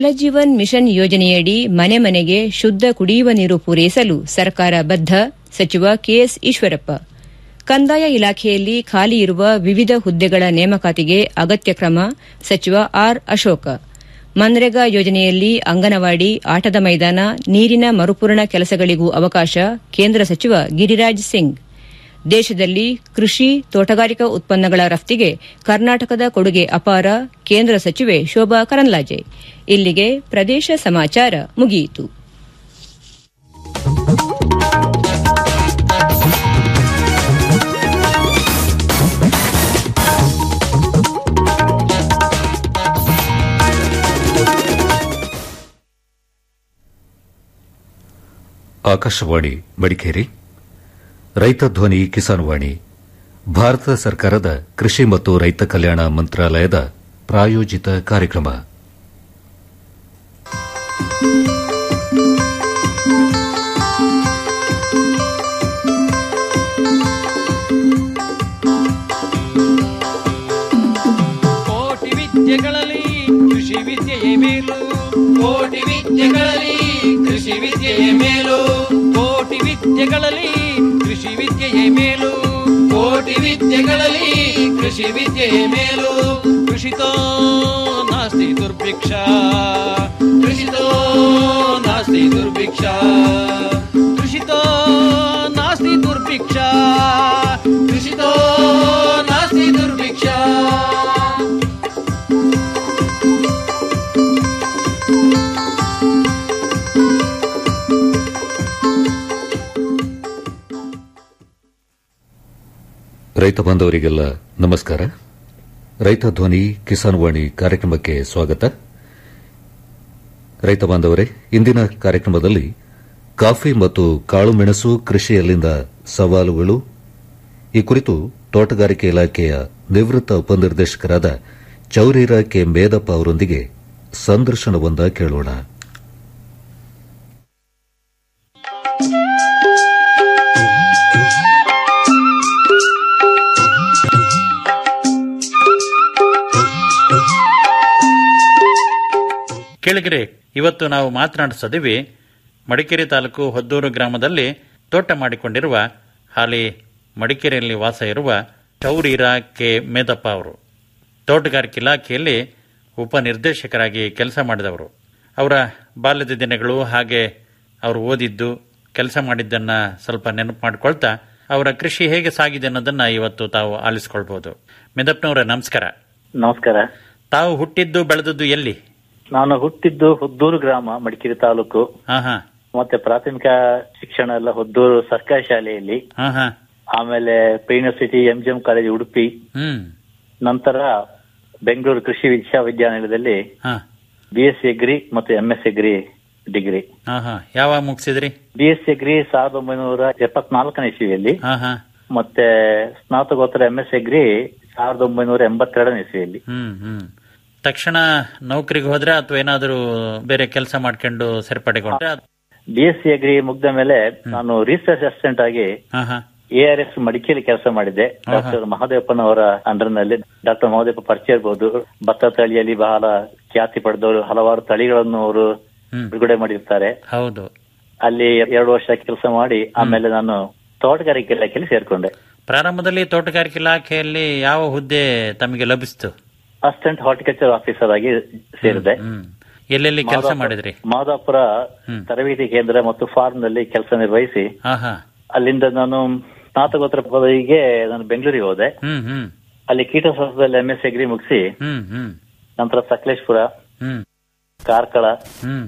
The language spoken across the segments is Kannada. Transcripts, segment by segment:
ಜಲಜೀವನ್ ಮಿಷನ್ ಯೋಜನೆಯಡಿ ಮನೆ ಮನೆಗೆ ಶುದ್ದ ಕುಡಿಯುವ ನೀರು ಪೂರೈಸಲು ಸರ್ಕಾರ ಬದ್ದ ಸಚಿವ ಕೆಎಸ್ ಈಶ್ವರಪ್ಪ ಕಂದಾಯ ಇಲಾಖೆಯಲ್ಲಿ ಖಾಲಿ ಇರುವ ವಿವಿಧ ಹುದ್ದೆಗಳ ನೇಮಕಾತಿಗೆ ಅಗತ್ಯ ಕ್ರಮ ಸಚಿವ ಆರ್ ಅಶೋಕ ಮನ್ರೇಗಾ ಯೋಜನೆಯಲ್ಲಿ ಅಂಗನವಾಡಿ ಆಟದ ಮೈದಾನ ನೀರಿನ ಮರುಪೂರಣ ಕೆಲಸಗಳಿಗೂ ಅವಕಾಶ ಕೇಂದ್ರ ಸಚಿವ ಗಿರಿರಾಜ್ ಸಿಂಗ್ ದೇಶದಲ್ಲಿ ಕೃಷಿ ತೋಟಗಾರಿಕಾ ಉತ್ಪನ್ನಗಳ ರಫ್ತಿಗೆ ಕರ್ನಾಟಕದ ಕೊಡುಗೆ ಅಪಾರ ಕೇಂದ್ರ ಸಚಿವೆ ಶೋಭಾ ಕರಂದ್ಲಾಜೆ ಇಲ್ಲಿಗೆ ಪ್ರದೇಶ ಸಮಾಚಾರ ಮುಗಿಯಿತು ಆಕಾಶವಾಣಿ ಮಡಿಕೇರಿ ರೈತ ಧ್ವನಿ ಕಿಸಾನ್ ವಾಣಿ ಭಾರತ ಸರ್ಕಾರದ ಕೃಷಿ ಮತ್ತು ರೈತ ಕಲ್ಯಾಣ ಮಂತ್ರಾಲಯದ ಪ್ರಾಯೋಜಿತ ಕಾರ್ಯಕ್ರಮ ಕೋಟಿ ವಿದ್ಯೆಗಳಲ್ಲಿ ಕೃಷಿ ವಿದ್ಯೆಯೇ ಮೇಲು ಕೋಟಿ ವಿದ್ಯೆಗಳಲ್ಲಿ ಕೃಷಿ ವಿದ್ಯೆಯೇ ಮೇಲು ಕೋಟಿ ವಿದ್ಯೆಗಳಲ್ಲಿ ಕೃಷಿ ವಿದ್ಯೆಯೇ ಮೇಲು ಕೋಟಿ ವಿದ್ಯೆಗಳಲ್ಲಿ ಕೃಷಿ ವಿದ್ಯೆಯೇ ಮೇಲು ಕೃಷಿತೋ ನಾಸ್ತಿ ದುರ್ಭಿಕ್ಷ ಕೃಷಿತೋ ನಾಸ್ತಿ ದುರ್ಭಿಕ್ಷ ಕೃಷಿತೋ ನಾಸ್ತಿ ದುರ್ಭಿಕ್ಷ ಕೃಷಿತೋ ನಾಸ್ತಿ ದುರ್ಭಿಕ್ಷ ರೈತ ಬಾಂಧವರಿಗೆಲ್ಲ ನಮಸ್ಕಾರ ರೈತ ಧ್ವನಿ ಕಿಸಾನ್ ವಾಣಿ ಕಾರ್ಯಕ್ರಮಕ್ಕೆ ಸ್ವಾಗತ ರೈತ ಬಾಂಧವರೇ ಇಂದಿನ ಕಾರ್ಯಕ್ರಮದಲ್ಲಿ ಕಾಫಿ ಮತ್ತು ಕಾಳುಮೆಣಸು ಕೃಷಿಯಲ್ಲಿಂದ ಸವಾಲುಗಳು ಈ ಕುರಿತು ತೋಟಗಾರಿಕೆ ಇಲಾಖೆಯ ನಿವೃತ್ತ ಉಪನಿರ್ದೇಶಕರಾದ ಚೌರೀರ ಕೆ ಮೇದಪ್ಪ ಅವರೊಂದಿಗೆ ಸಂದರ್ಶನವೊಂದ ಕೇಳೋಣ ಕೇಳಿಗರೆ ಇವತ್ತು ನಾವು ಮಾತನಾಡಿಸದಿವಿ ಮಡಿಕೇರಿ ತಾಲೂಕು ಹೊದ್ದೂರು ಗ್ರಾಮದಲ್ಲಿ ತೋಟ ಮಾಡಿಕೊಂಡಿರುವ ಹಾಲಿ ಮಡಿಕೇರಿಯಲ್ಲಿ ವಾಸ ಇರುವ ಚೌರೀರ ಕೆ ಮೇದಪ್ಪ ಅವರು ತೋಟಗಾರಿಕೆ ಇಲಾಖೆಯಲ್ಲಿ ಉಪನಿರ್ದೇಶಕರಾಗಿ ಕೆಲಸ ಮಾಡಿದವರು ಅವರ ಬಾಲ್ಯದ ದಿನಗಳು ಹಾಗೆ ಅವರು ಓದಿದ್ದು ಕೆಲಸ ಮಾಡಿದ್ದನ್ನ ಸ್ವಲ್ಪ ನೆನಪು ಮಾಡಿಕೊಳ್ತಾ ಅವರ ಕೃಷಿ ಹೇಗೆ ಸಾಗಿದೆ ಅನ್ನೋದನ್ನ ಇವತ್ತು ತಾವು ಆಲಿಸ್ಕೊಳ್ಬಹುದು ಮೇದಪ್ಪನವರ ನಮಸ್ಕಾರ ನಮಸ್ಕಾರ ತಾವು ಹುಟ್ಟಿದ್ದು ಬೆಳೆದದ್ದು ಎಲ್ಲಿ ನಾನು ಹುಟ್ಟಿದ್ದು ಹುದ್ದೂರು ಗ್ರಾಮ ಮಡಿಕೇರಿ ತಾಲೂಕು ಹಾ ಹಾ ಮತ್ತೆ ಪ್ರಾಥಮಿಕ ಶಿಕ್ಷಣ ಎಲ್ಲ ಹುದ್ದೂರು ಸರ್ಕಾರಿ ಶಾಲೆಯಲ್ಲಿ ಹಾ ಹಾ ಆಮೇಲೆ ಯೂನಿವರ್ಸಿಟಿ ಎಂಜಿಎಂ ಕಾಲೇಜ್ ಉಡುಪಿ ಹ್ಮ್ ನಂತರ ಬೆಂಗಳೂರು ಕೃಷಿ ವಿಶ್ವವಿದ್ಯಾನಿಲಯದಲ್ಲಿ ಹಾ ಬಿ ಎಸ್ ಸಿ ಅಗ್ರಿ ಮತ್ತು ಎಂ ಎಸ್ ಅಗ್ರಿ ಡಿಗ್ರಿ ಹಾ ಹಾ ಯಾವಾಗ ಮುಗಿಸಿದ್ರಿ ಬಿ ಎಸ್ ಸಿ ಅಗ್ರಿ ಸಾವಿರದ ಒಂಬೈನೂರ ಎಪ್ಪತ್ನಾಲ್ಕನೇ ಇಸ್ವಿಯಲ್ಲಿ ಹಾ ಹಾ ಮತ್ತೆ ಸ್ನಾತಕೋತ್ತರ ಎಂ ಎಸ್ ಅಗ್ರಿ ಸಾವಿರದ ಒಂಬೈನೂರ ಎಂಬತ್ತೆರಡನೇ ಇಸ್ವಿಯಲ್ಲಿ ಹ್ಮ್ ಹ್ಮ್ ತಕ್ಷಣ ನೌಕರಿಗೆ ಹೋದ್ರೆ ಅಥವಾ ಏನಾದರೂ ಬೇರೆ ಕೆಲಸ ಮಾಡ್ಕೊಂಡು ಸೇರ್ಪಡೆಗೊಂಡ್ರೆ ಬಿ ಎಸ್ ಸಿ ಅಗ್ರಿ ಮುಗ್ದ ಮೇಲೆ ನಾನು ರಿಸರ್ಚ್ ಅಸಿಸ್ಟೆಂಟ್ ಆಗಿ ಹಾ ಹಾ ಎ ಆರ್ ಎಸ್ ಮಡಿಕೇರಿ ಕೆಲಸ ಮಾಡಿದ್ದೆ ಡಾಕ್ಟರ್ ಮಹದೇವಪ್ಪನವರ ಅಂಡರ್ ನಲ್ಲಿ ಡಾಕ್ಟರ್ ಮಹದೇವಪ್ಪ ಪರಿಚಯ ಇರ್ಬೋದು ಭತ್ತ ತಳಿಯಲ್ಲಿ ಬಹಳ ಖ್ಯಾತಿ ಪಡೆದವರು ಹಲವಾರು ತಳಿಗಳನ್ನು ಅವರು ಹ್ಮ್ ಬಿಡುಗಡೆ ಮಾಡಿರ್ತಾರೆ ಹೌದು ಅಲ್ಲಿ ಎರಡು ವರ್ಷ ಕೆಲಸ ಮಾಡಿ ಆಮೇಲೆ ನಾನು ತೋಟಗಾರಿಕೆ ಇಲಾಖೆಯಲ್ಲಿ ಸೇರ್ಕೊಂಡೆ ಪ್ರಾರಂಭದಲ್ಲಿ ತೋಟಗಾರಿಕೆ ಇಲಾಖೆಯಲ್ಲಿ ಯಾವ ಹುದ್ದೆ ತಮಗೆ ಲಭಿಸ್ತು ಅಸಿಸ್ಟೆಂಟ್ ಹಾರ್ಟಿಕಲ್ಚರ್ ಆಫೀಸರ್ ಆಗಿ ಸೇರಿದೆ ಹ್ಮ್ ಎಲ್ಲೆಲ್ಲಿ ಕೆಲಸ ಮಾಡಿದ್ರಿ ಮಾದಾಪುರ ಹ್ಮ್. ತರಬೇತಿ ಕೇಂದ್ರ ಮತ್ತು ಫಾರ್ಮ್ ನಲ್ಲಿ ಕೆಲಸ ನಿರ್ವಹಿಸಿ ಹಾ ಹಾ ಅಲ್ಲಿಂದ ನಾನು ಸ್ನಾತಕೋತ್ತರ ಪದವಿಗೆ ನಾನು ಬೆಂಗಳೂರಿಗೆ ಹೋದೆ ಹ್ಮ್ ಹ್ಮ್ ಅಲ್ಲಿ ಕೀಟಶಾಸ್ತ್ರದಲ್ಲಿ ಎಂ ಎಸ್ ಅಗ್ರಿ ಮುಗಿಸಿ ಹ್ಮ್ ಹ್ಮ್ ನಂತರ ಸಕಲೇಶ್ಪುರ ಹ್ಮ್ ಕಾರ್ಕಳ ಹ್ಮ್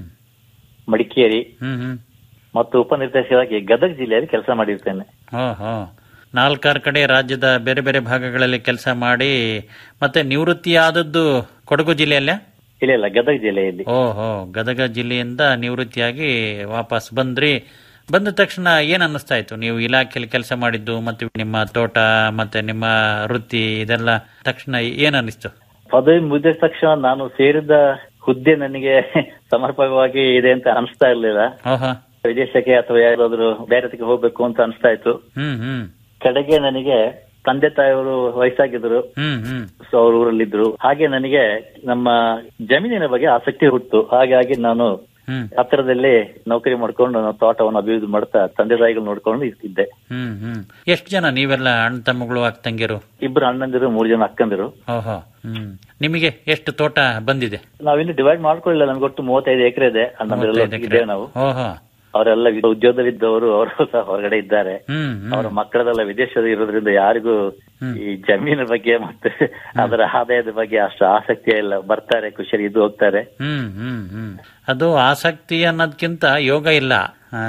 ಮಡಿಕೇರಿ ಹ್ಮ್ ಹ್ಮ್ ಮತ್ತು ಉಪನಿರ್ದೇಶಕರಾಗಿ ಗದಗ ಜಿಲ್ಲೆಯಲ್ಲಿ ಕೆಲಸ ಮಾಡಿರ್ತೇನೆ ಹೋ ಹೋ ನಾಲ್ಕಾರು ಕಡೆ ರಾಜ್ಯದ ಬೇರೆ ಬೇರೆ ಭಾಗಗಳಲ್ಲಿ ಕೆಲಸ ಮಾಡಿ ಮತ್ತೆ ನಿವೃತ್ತಿ ಆದದ್ದು ಕೊಡಗು ಜಿಲ್ಲೆಯಲ್ಲೇ ಇಲ್ಲ ಇಲ್ಲ ಗದಗ ಜಿಲ್ಲೆಯಲ್ಲಿ ಓಹೋ ಗದಗ ಜಿಲ್ಲೆಯಿಂದ ನಿವೃತ್ತಿಯಾಗಿ ವಾಪಸ್ ಬಂದ್ರಿ ಬಂದ ತಕ್ಷಣ ಏನ್ ಅನ್ನಿಸ್ತಾ ಇತ್ತು ನೀವು ಇಲಾಖೆಯಲ್ಲಿ ಕೆಲಸ ಮಾಡಿದ್ದು ಮತ್ತೆ ನಿಮ್ಮ ತೋಟ ಮತ್ತೆ ನಿಮ್ಮ ವೃತ್ತಿ ಇದೆಲ್ಲ ತಕ್ಷಣ ಏನ್ ಅನ್ನಿಸ್ತು ಪದವಿ ಮುಗಿದ ತಕ್ಷಣ ನಾನು ಸೇರಿದ ಹುದ್ದೆ ನನಗೆ ಸಮರ್ಪಕವಾಗಿ ಇದೆ ಅಂತ ಅನಿಸ್ತಾ ಇರ್ಲಿಲ್ಲ ಓಹೋ ವಿದೇಶಕ್ಕೆ ಅಥವಾ ಯಾರಾದ್ರೂ ಬೇರೆ ಹೋಗ್ಬೇಕು ಅಂತ ಅನಿಸ್ತಾ ಇತ್ತು ಹ್ಮ್ ಹ್ಮ್ ಕಡೆಗೆ ನನಗೆ ತಂದೆ ತಾಯಿಯವರು ವಯಸ್ಸಾಗಿದ್ರು ಹ್ಮ್ ಹ್ಮ್ ಸೊ ಅವ್ರ ಊರಲ್ಲಿದ್ರು ಹಾಗೆ ನನಗೆ ನಮ್ಮ ಜಮೀನಿನ ಬಗ್ಗೆ ಆಸಕ್ತಿ ಹುಟ್ಟು ಹಾಗಾಗಿ ನಾನು ಹ್ಮ್ ಹತ್ತಿರದಲ್ಲಿ ನೌಕರಿ ಮಾಡ್ಕೊಂಡು ನಾನು ತೋಟವನ್ನು ಅಭಿವೃದ್ಧಿ ಮಾಡ್ತಾ ತಂದೆ ತಾಯಿಗಳು ನೋಡ್ಕೊಂಡು ಇದ್ದೆ ಹ್ಮ್ ಹ್ಮ್ ಎಷ್ಟು ಜನ ನೀವೆಲ್ಲ ಅಣ್ಣ ತಮ್ಮಗಳು ಅಕ್ಕಂಗಿರು ಇಬ್ರು ಅಣ್ಣಂದಿರು ಮೂರು ಜನ ಅಕ್ಕಂದಿರು ಓಹೋ ಹ್ಮ್ ನಿಮಗೆ ಎಷ್ಟು ತೋಟ ಬಂದಿದೆ ನಾವಿನ್ನು ಡಿವೈಡ್ ಮಾಡ್ಕೊಳ್ಳಿಲ್ಲ ನಮ್ಗೆ ಒಟ್ಟು ಮೂವತ್ತೈದು ಎಕರೆ ಇದೆ ಅಣ್ಣಂದಿರೆಲ್ಲ ಮೂವತ್ತೈದು ಎಕ್ರೆ. ಇದ್ದೇವೆ ನಾವು ಓಹೋ ಅವರೆಲ್ಲ ಉದ್ಯೋಗದಲ್ಲಿದ್ದವರು ಅವರು ಸಹ ಹೊರಗಡೆ ಇದ್ದಾರೆ ಹ್ಮ್ ಹ್ಮ್ ಅವರ ಮಕ್ಕಳದೆಲ್ಲ ವಿದೇಶದಲ್ಲಿ ಇರೋದ್ರಿಂದ ಯಾರಿಗೂ ಈ ಜಮೀನು ಬಗ್ಗೆ ಮತ್ತೆ ಅದರ ಆದಾಯದ ಬಗ್ಗೆ ಅಷ್ಟು ಆಸಕ್ತಿ ಇಲ್ಲ ಬರ್ತಾರೆ ಖುಷಿಯಾಗಿ ಇದು ಹೋಗ್ತಾರೆ ಹ್ಮ್ ಹ್ಮ್ ಹ್ಮ್ ಅದು ಆಸಕ್ತಿ ಅನ್ನೋದ್ಕಿಂತ ಯೋಗ ಇಲ್ಲ ಆ?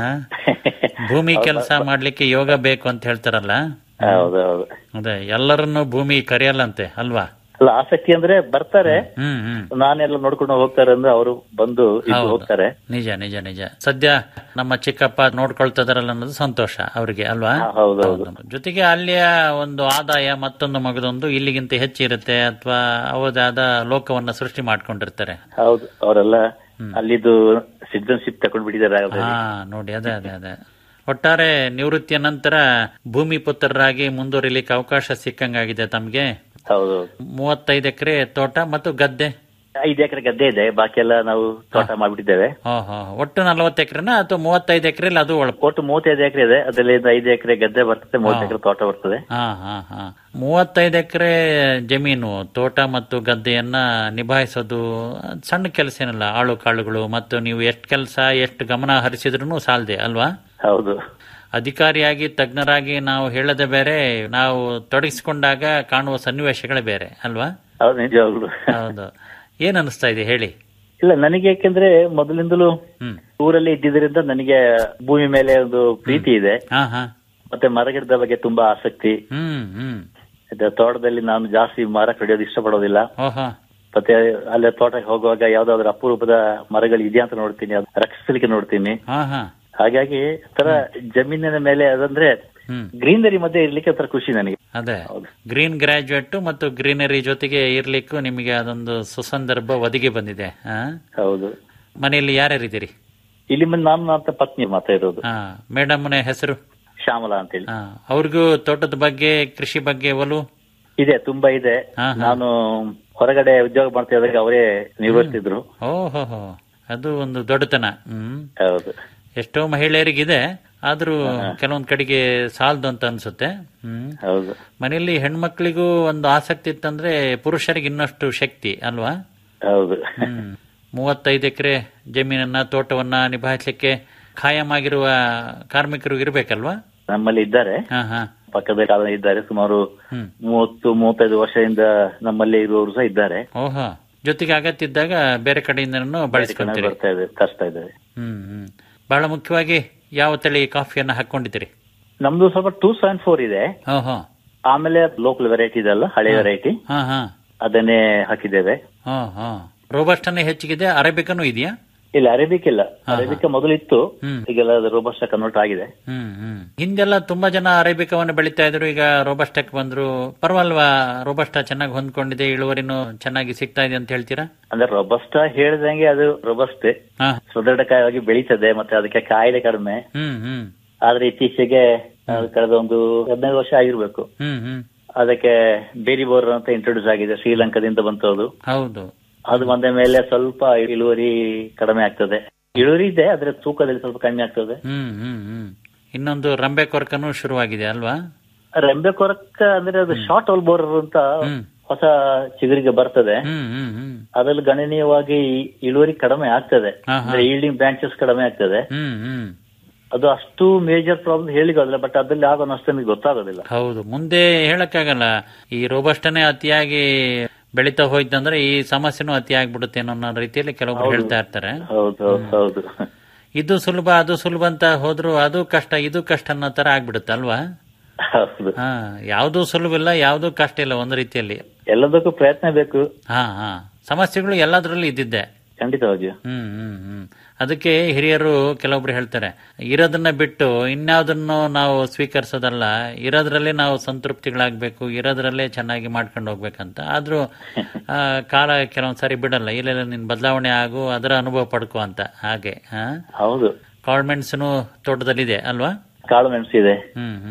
ಭೂಮಿ ಕೆಲಸ ಮಾಡ್ಲಿಕ್ಕೆ ಯೋಗ ಬೇಕು ಅಂತ ಹೇಳ್ತಾರಲ್ಲ ಹೌದು ಹೌದು ಅದೇ ಎಲ್ಲರನ್ನು ಭೂಮಿ ಕರೆಯಲ್ಲಂತೆ ಅಲ್ವಾ ಅಲ್ಲ ಆಸಕ್ತಿ ಅಂದ್ರೆ ಬರ್ತಾರೆ ಹ್ಮ್ ಹ್ಮ್ ನಾನೆಲ್ಲ ನೋಡ್ಕೊಂಡು ಹೋಗ್ತಾರೆ ಅಂದ್ರೆ ಅವರು ಬಂದು ಇದು ಹೌದು. ಹೋಗ್ತಾರೆ ನಿಜ ನಿಜ ನಿಜ ಸದ್ಯ ನಮ್ಮ ಚಿಕ್ಕಪ್ಪ ನೋಡ್ಕೊಳ್ತಿದಾರಲ್ಲ ಅನ್ನೋದು ಸಂತೋಷ ಅವ್ರಿಗೆ ಅಲ್ವಾ ಹಾ, ಹೌದು, ಹೌದು. ಜೊತೆಗೆ ಅಲ್ಲಿಯ ಒಂದು ಆದಾಯ ಮತ್ತೊಂದು ಮಗದೊಂದು ಇಲ್ಲಿಗಿಂತ ಹೆಚ್ಚಿರುತ್ತೆ ಅಥವಾ ಅವದಾದ ಲೋಕವನ್ನ ಸೃಷ್ಟಿ ಮಾಡ್ಕೊಂಡಿರ್ತಾರೆ ಹೌದು ಅವರೆಲ್ಲ ಅಲ್ಲಿದ್ದು ಸಿಟಿಜನ್ಶಿಪ್ ತಗೊಂಡ್ ಬಿಟ್ಟಿದ್ದಾರೆ ಹಾ ನೋಡಿ ಅದೇ ಅದೇ ಅದೇ ಒಟ್ಟಾರೆ ನಿವೃತ್ತಿಯ ನಂತರ ಭೂಮಿ ಪುತ್ರರಾಗಿ ಮುಂದುವರಿಲಿಕ್ಕೆ ಅವಕಾಶ ಸಿಕ್ಕಂಗಾಗಿದೆ ತಮ್ಗೆ ಹೌದು ಮೂವತ್ತೈದು ಎಕರೆ ತೋಟ ಮತ್ತು ಗದ್ದೆ ಐದು ಎಕರೆ ಗದ್ದೆ ಇದೆ ಬಾಕಿ ಎಲ್ಲ ನಾವು ತೋಟ ಮಾಡ್ಬಿಟ್ಟಿದ್ದೇವೆ ಹಾ ಹಾ ಒಟ್ಟು ನಲವತ್ತು ಎಕರೆನ ಅಥವಾ ಮೂವತ್ತೈದು ಎಕರೆಲಿ ಅದು ಒಳ ಒಟ್ಟು ಮೂವತ್ತೈದು ಎಕರೆ ಇದೆ ಅದರಲ್ಲಿ ಐದು ಎಕರೆ ಗದ್ದೆ ಬರ್ತದೆ ಮೂವತ್ತು ಎಕರೆ ತೋಟ ಬರ್ತದೆ ಹಾ ಹಾ ಹಾ ಮೂವತ್ತೈದು ಎಕರೆ ಜಮೀನು ತೋಟ ಮತ್ತು ಗದ್ದೆಯನ್ನ ನಿಭಾಯಿಸೋದು ಅದ್ ಸಣ್ಣ ಕೆಲಸ ಏನಲ್ಲ ಆಳು ಕಾಳುಗಳು ಮತ್ತು ನೀವು ಎಷ್ಟು ಕೆಲಸ ಎಷ್ಟು ಗಮನ ಹರಿಸಿದ್ರು ಸಾಲದೆ ಅಲ್ವಾ ಹೌದು ಅಧಿಕಾರಿಯಾಗಿ ತಜ್ಞರಾಗಿ ನಾವು ಹೇಳದೆ ಬೇರೆ ನಾವು ತೊಡಗಿಸಿಕೊಂಡಾಗ ಕಾಣುವ ಸನ್ನಿವೇಶಗಳೇ ಬೇರೆ ಅಲ್ವಾ ಹೌದು ನಿಜವಾಗ್ಲು ಹೌದು ಏನ್ ಅನಿಸ್ತಾ ಇದೆ ಹೇಳಿ ಇಲ್ಲ ನನಗೆ ಯಾಕೆಂದ್ರೆ ಮೊದಲಿಂದಲೂ ಹ್ಮ್ ಊರಲ್ಲಿ ಇದ್ದಿದ್ರಿಂದ ನನಗೆ ಭೂಮಿ ಮೇಲೆ ಒಂದು ಪ್ರೀತಿ ಇದೆ ಹಾ ಹಾ ಮತ್ತೆ ಮರಗಿಡದ ಬಗ್ಗೆ ತುಂಬಾ ಆಸಕ್ತಿ ಹ್ಮ್ ಹ್ಮ್ ಮತ್ತೆ ತೋಟದಲ್ಲಿ ನಾನು ಜಾಸ್ತಿ ಮರ ಕಡಿಯೋದು ಇಷ್ಟಪಡೋದಿಲ್ಲ ಓಹೋ ಮತ್ತೆ ಅಲ್ಲೇ ತೋಟಕ್ಕೆ ಹೋಗುವಾಗ ಯಾವ್ದಾದ್ರು ಅಪರೂಪದ ಮರಗಳು ಇದೆಯಾ ಅಂತ ನೋಡ್ತೀನಿ ಅದು ರಕ್ಷಿಸಲಿಕ್ಕೆ ನೋಡ್ತೀನಿ ಹಾ ಹಾ ಹಾಗಾಗಿ ತರ ಜಮೀನಿನ ಮೇಲೆ ಅದಂದ್ರೆ ಹ್ಮ್ ಗ್ರೀನರಿ ಮಧ್ಯೆ ಇರ್ಲಿಕ್ಕೆ ಒಂಥರ ಖುಷಿ ನನಗೆ ಅದೇ ಹೌದು. ಗ್ರೀನ್ ಗ್ರಾಜುಯೇಟ್ ಮತ್ತು ಗ್ರೀನರಿ ಜೊತೆಗೆ ಇರ್ಲಿಕ್ಕೂ ನಿಮಗೆ ಅದೊಂದು ಸುಸಂದರ್ಭ ಒದಗಿ ಬಂದಿದೆ ಆ? ಹೌದು ಮನೆಯಲ್ಲಿ ಯಾರ್ಯಾರಿದ್ದೀರಿ ಇಲ್ಲಿ ಬಂದು ನಾನು ಅಂತ ಪತ್ನಿ ಮಾತಾ ಇರೋದು ಹಾ ಮೇಡಮ್ನ ಹೆಸರು ಶ್ಯಾಮಲಾ ಅಂತೇಳಿ ಹಾ ಅವ್ರಿಗೂ ತೋಟದ ಬಗ್ಗೆ ಕೃಷಿ ಬಗ್ಗೆ ಒಲು ಇದೆ ತುಂಬಾ ಇದೆ ಹಾ, ಹಾ. ನಾನು ಹೊರಗಡೆ ಉದ್ಯೋಗ ಮಾಡ್ತಾ ಇದ್ದಾಗ ಅವರೇ ನಿರ್ವಹಿಸ್ತಿದ್ರು ಓಹೋ ಅದು ಒಂದು ದೊಡ್ಡತನ ಹ್ಮ್ ಹೌದು ಎಷ್ಟೋ ಮಹಿಳೆಯರಿಗಿದೆ ಆದ್ರೂ ಕೆಲವೊಂದ್ ಕಡೆಗೆ ಸಾಲದು ಅಂತ ಅನ್ಸುತ್ತೆ ಹ್ಮ್ ಹೌದು ಮನೆಯಲ್ಲಿ ಹೆಣ್ಮಕ್ಳಿಗೂ ಒಂದು ಆಸಕ್ತಿ ಇತ್ತಂದ್ರೆ ಪುರುಷರಿಗೆ ಇನ್ನಷ್ಟು ಶಕ್ತಿ ಅಲ್ವಾ ಹೌದು ಹ್ಮ್ ಮೂವತ್ತೈದು ಎಕರೆ ಜಮೀನನ್ನ ತೋಟವನ್ನ ನಿಭಾಯಿಸಲಿಕ್ಕೆ ಖಾಯಂ ಆಗಿರುವ ಕಾರ್ಮಿಕರು ಇರ್ಬೇಕಲ್ವಾ ನಮ್ಮಲ್ಲಿ ಇದ್ದಾರೆ ಹಾ ಹಾ ಪಕ್ಕದ ಕಾಲ ಇದ್ದಾರೆ ಸುಮಾರು ಹ್ಮ್ ಮೂವತ್ತು ಮೂವತ್ತೈದು ವರ್ಷದಿಂದ ನಮ್ಮಲ್ಲಿ ಇರುವವರು ಸಹ ಇದ್ದಾರೆ ಓಹೋ ಜೊತೆಗೆ ಅಗತ್ಯ ಇದ್ದಾಗ ಬೇರೆ ಕಡೆಯಿಂದನೂ ಬಳಸ್ಕೊಂತೀರಿ ಬರ್ತಾ ಇದೆ ತರಿಸ್ತಾ ಇದ್ದಾರೆ ಹ್ಮ್ ಹ್ಮ್ ಬಹಳ ಮುಖ್ಯವಾಗಿ ಯಾವ ತಳಿ ಕಾಫಿಯನ್ನ ಹಾಕೊಂಡಿದ್ದೀರಿ ನಮ್ದು ಸ್ವಲ್ಪ ಟೂ ಸೆವೆನ್ ಫೋರ್ ಇದೆ ಓಹೋ ಆಮೇಲೆ ಲೋಕಲ್ ವೆರೈಟಿ ಇದೆಲ್ಲ ಹಳೆ ವೆರೈಟಿ ಹಾ ಹಾ ಅದನ್ನೇ ಹಾಕಿದ್ದೇವೆ ಹಾ ಹಾ ರೋಬಸ್ಟನ್ನೇ ಹೆಚ್ಚಿಗಿದೆ ಅರೇಬಿಕನೂ ಇದೆಯಾ ಇಲ್ಲ ಅರೇಬಿಕ್ ಇಲ್ಲ ಅರೇಬಿಕ ಮೊದಲು ಇತ್ತು ಹ್ಮ್. ಈಗೆಲ್ಲ ಅದು ರೋಬಸ್ಟ ಕನ್ವರ್ಟ್ ಆಗಿದೆ ಹ್ಮ್ ಹ್ಮ್ ಹಿಂದೆಲ್ಲ ತುಂಬಾ ಜನ ಅರೇಬಿಕವನ್ನು ಬೆಳಿತಾ ಇದ್ರು ಈಗ ರೋಬಸ್ಟಕ್ ಬಂದ್ರು ಪರವಲ್ವಾ ರೋಬಸ್ಟ ಚೆನ್ನಾಗಿ ಹೊಂದ್ಕೊಂಡಿದೆ ಇಳುವರಿನೂ ಚೆನ್ನಾಗಿ ಸಿಗ್ತಾ ಇದೆ ಅಂತ ಹೇಳ್ತೀರಾ ಅಂದ್ರೆ ರೊಬಸ್ಟ ಹೇಳಿದಂಗೆ ಅದು ರೊಬಸ್ಟೆ ಹಾ ಸುದೃಢಕಾಯವಾಗಿ ಬೆಳೀತದೆ ಮತ್ತೆ ಅದಕ್ಕೆ ಕಾಯಿಲೆ ಕಡಿಮೆ ಹ್ಮ್ ಹ್ಮ್ ಆದ್ರೆ ಇತ್ತೀಚೆಗೆ ಆ, ಕಳೆದ ಒಂದು ಹದಿನೈದು ವರ್ಷ ಆಗಿರ್ಬೇಕು ಹ್ಮ್ ಹ್ಮ್ ಅದಕ್ಕೆ ಬೇರಿ ಬೋರ್ ಅಂತ ಇಂಟ್ರೊಡ್ಯೂಸ್ ಆಗಿದೆ ಶ್ರೀಲಂಕಾದಿಂದ ಬಂತು ಅದು ಹೌದು ಅದು ಬಂದ ಮೇಲೆ ಸ್ವಲ್ಪ ಇಳುವರಿ ಕಡಿಮೆ ಆಗ್ತದೆ ಇಳುವರಿ ಇದೆ ಆದ್ರೆ ತೂಕದಲ್ಲಿ ಸ್ವಲ್ಪ ಕಡಿಮೆ ಆಗ್ತದೆ ಹ್ಮ್ ಹ್ಮ್ ಹ್ಮ್ ಇನ್ನೊಂದು ರಂಬೆ ಕೊರಕನೂ ಶುರುವಾಗಿದೆ ಅಲ್ವಾ ರೆಂಬೆ ಕೊರಕ ಅಂದ್ರೆ ಅದು ಶಾರ್ಟ್ ಹೋಲ್ ಬೋರ್ ಅಂತ ಹ್ಮ್. ಹೊಸ ಚಿಗುರಿಗೆ ಬರ್ತದೆ ಹ್ಮ್ ಹ್ಮ್ ಹ್ಮ್ ಅದ್ರಲ್ಲಿ ಗಣನೀಯವಾಗಿ ಇಳುವರಿ ಕಡಿಮೆ ಆಗ್ತದೆ ಹಾ, ಹಾ. ಅಂದ್ರೆ ಈಲ್ಡಿಂಗ್ ಬ್ರಾಂಚಸ್ ಕಡಿಮೆ ಆಗ್ತದೆ ಹ್ಮ್ ಹ್ಮ್ ಅದು ಅಷ್ಟು ಮೇಜರ್ ಪ್ರಾಬ್ಲಮ್ ಹೇಳಿಗೋದಿಲ್ಲ ಬಟ್ ಅದ್ರಲ್ಲಿ ಆಗೋ ನಷ್ಟ ನಮಗೆ ಗೊತ್ತಾಗೋದಿಲ್ಲ ಹೌದು ಮುಂದೆ ಹೇಳಕ್ಕಾಗಲ್ಲ ಈ ರೋಬಸ್ಟನೇ ಅತಿಯಾಗಿ ಬೆಳೀತಾ ಹೋಯ್ತಂದ್ರೆ ಈ ಸಮಸ್ಯೆನೂ ಅತಿ ಆಗ್ಬಿಡುತ್ತೆ ಅನ್ನೋ ರೀತಿಯಲ್ಲಿ ಕೆಲವೊಬ್ರು ಹೇಳ್ತಾ ಇರ್ತಾರೆ ಹೌದು ಹೌದು ಹೌದು ಇದು ಸುಲಭ ಅದು ಸುಲಭ ಅಂತ ಹೋದ್ರು ಅದು ಕಷ್ಟ ಇದು ಕಷ್ಟ ಅನ್ನೋ ತರ ಆಗ್ಬಿಡುತ್ತೆ ಅಲ್ವಾ ಹೌದು ಹಾ ಯಾವ್ದು ಸುಲಭ ಇಲ್ಲ ಯಾವ್ದು ಕಷ್ಟ ಇಲ್ಲ ಒಂದು ರೀತಿಯಲ್ಲಿ ಎಲ್ಲದಕ್ಕೂ ಪ್ರಯತ್ನ ಬೇಕು ಹಾ ಹಾ ಸಮಸ್ಯೆಗಳು ಎಲ್ಲದರಲ್ಲೂ ಇದ್ದಿದ್ದೆ ಖಂಡಿತವಾಗಿಯೂ ಹ್ಮ್ ಹ್ಮ್ ಹ್ಮ್ ಅದಕ್ಕೆ ಹಿರಿಯರು ಕೆಲವೊಬ್ರು ಹೇಳ್ತಾರೆ ಇರೋದನ್ನ ಬಿಟ್ಟು ಇನ್ಯಾವುದನ್ನು ನಾವು ಸ್ವೀಕರಿಸೋದಲ್ಲ ಇರೋದ್ರಲ್ಲೇ ನಾವು ಸಂತೃಪ್ತಿಗಳಾಗ್ಬೇಕು ಇರೋದ್ರಲ್ಲೇ ಚೆನ್ನಾಗಿ ಮಾಡ್ಕೊಂಡು ಹೋಗ್ಬೇಕಂತ ಆದ್ರೂ ಆ, ಕಾಲ ಕೆಲವೊಂದ್ ಸಾರಿ ಬಿಡಲ್ಲ ಇಲ್ಲ ನಿನ್ ಬದಲಾವಣೆ ಆಗು ಅದರ ಅನುಭವ ಪಡ್ಕೋ ಅಂತ ಹಾಗೆ ಹಾ ಹೌದು ಕಾಳ್ಮೆಣ್ಸನು ತೋಟದಲ್ಲಿದೆ ಅಲ್ವಾ ಕಾಳು ಮೆಣಸು ಇದೆ ಹ್ಮ್ ಹ್ಮ್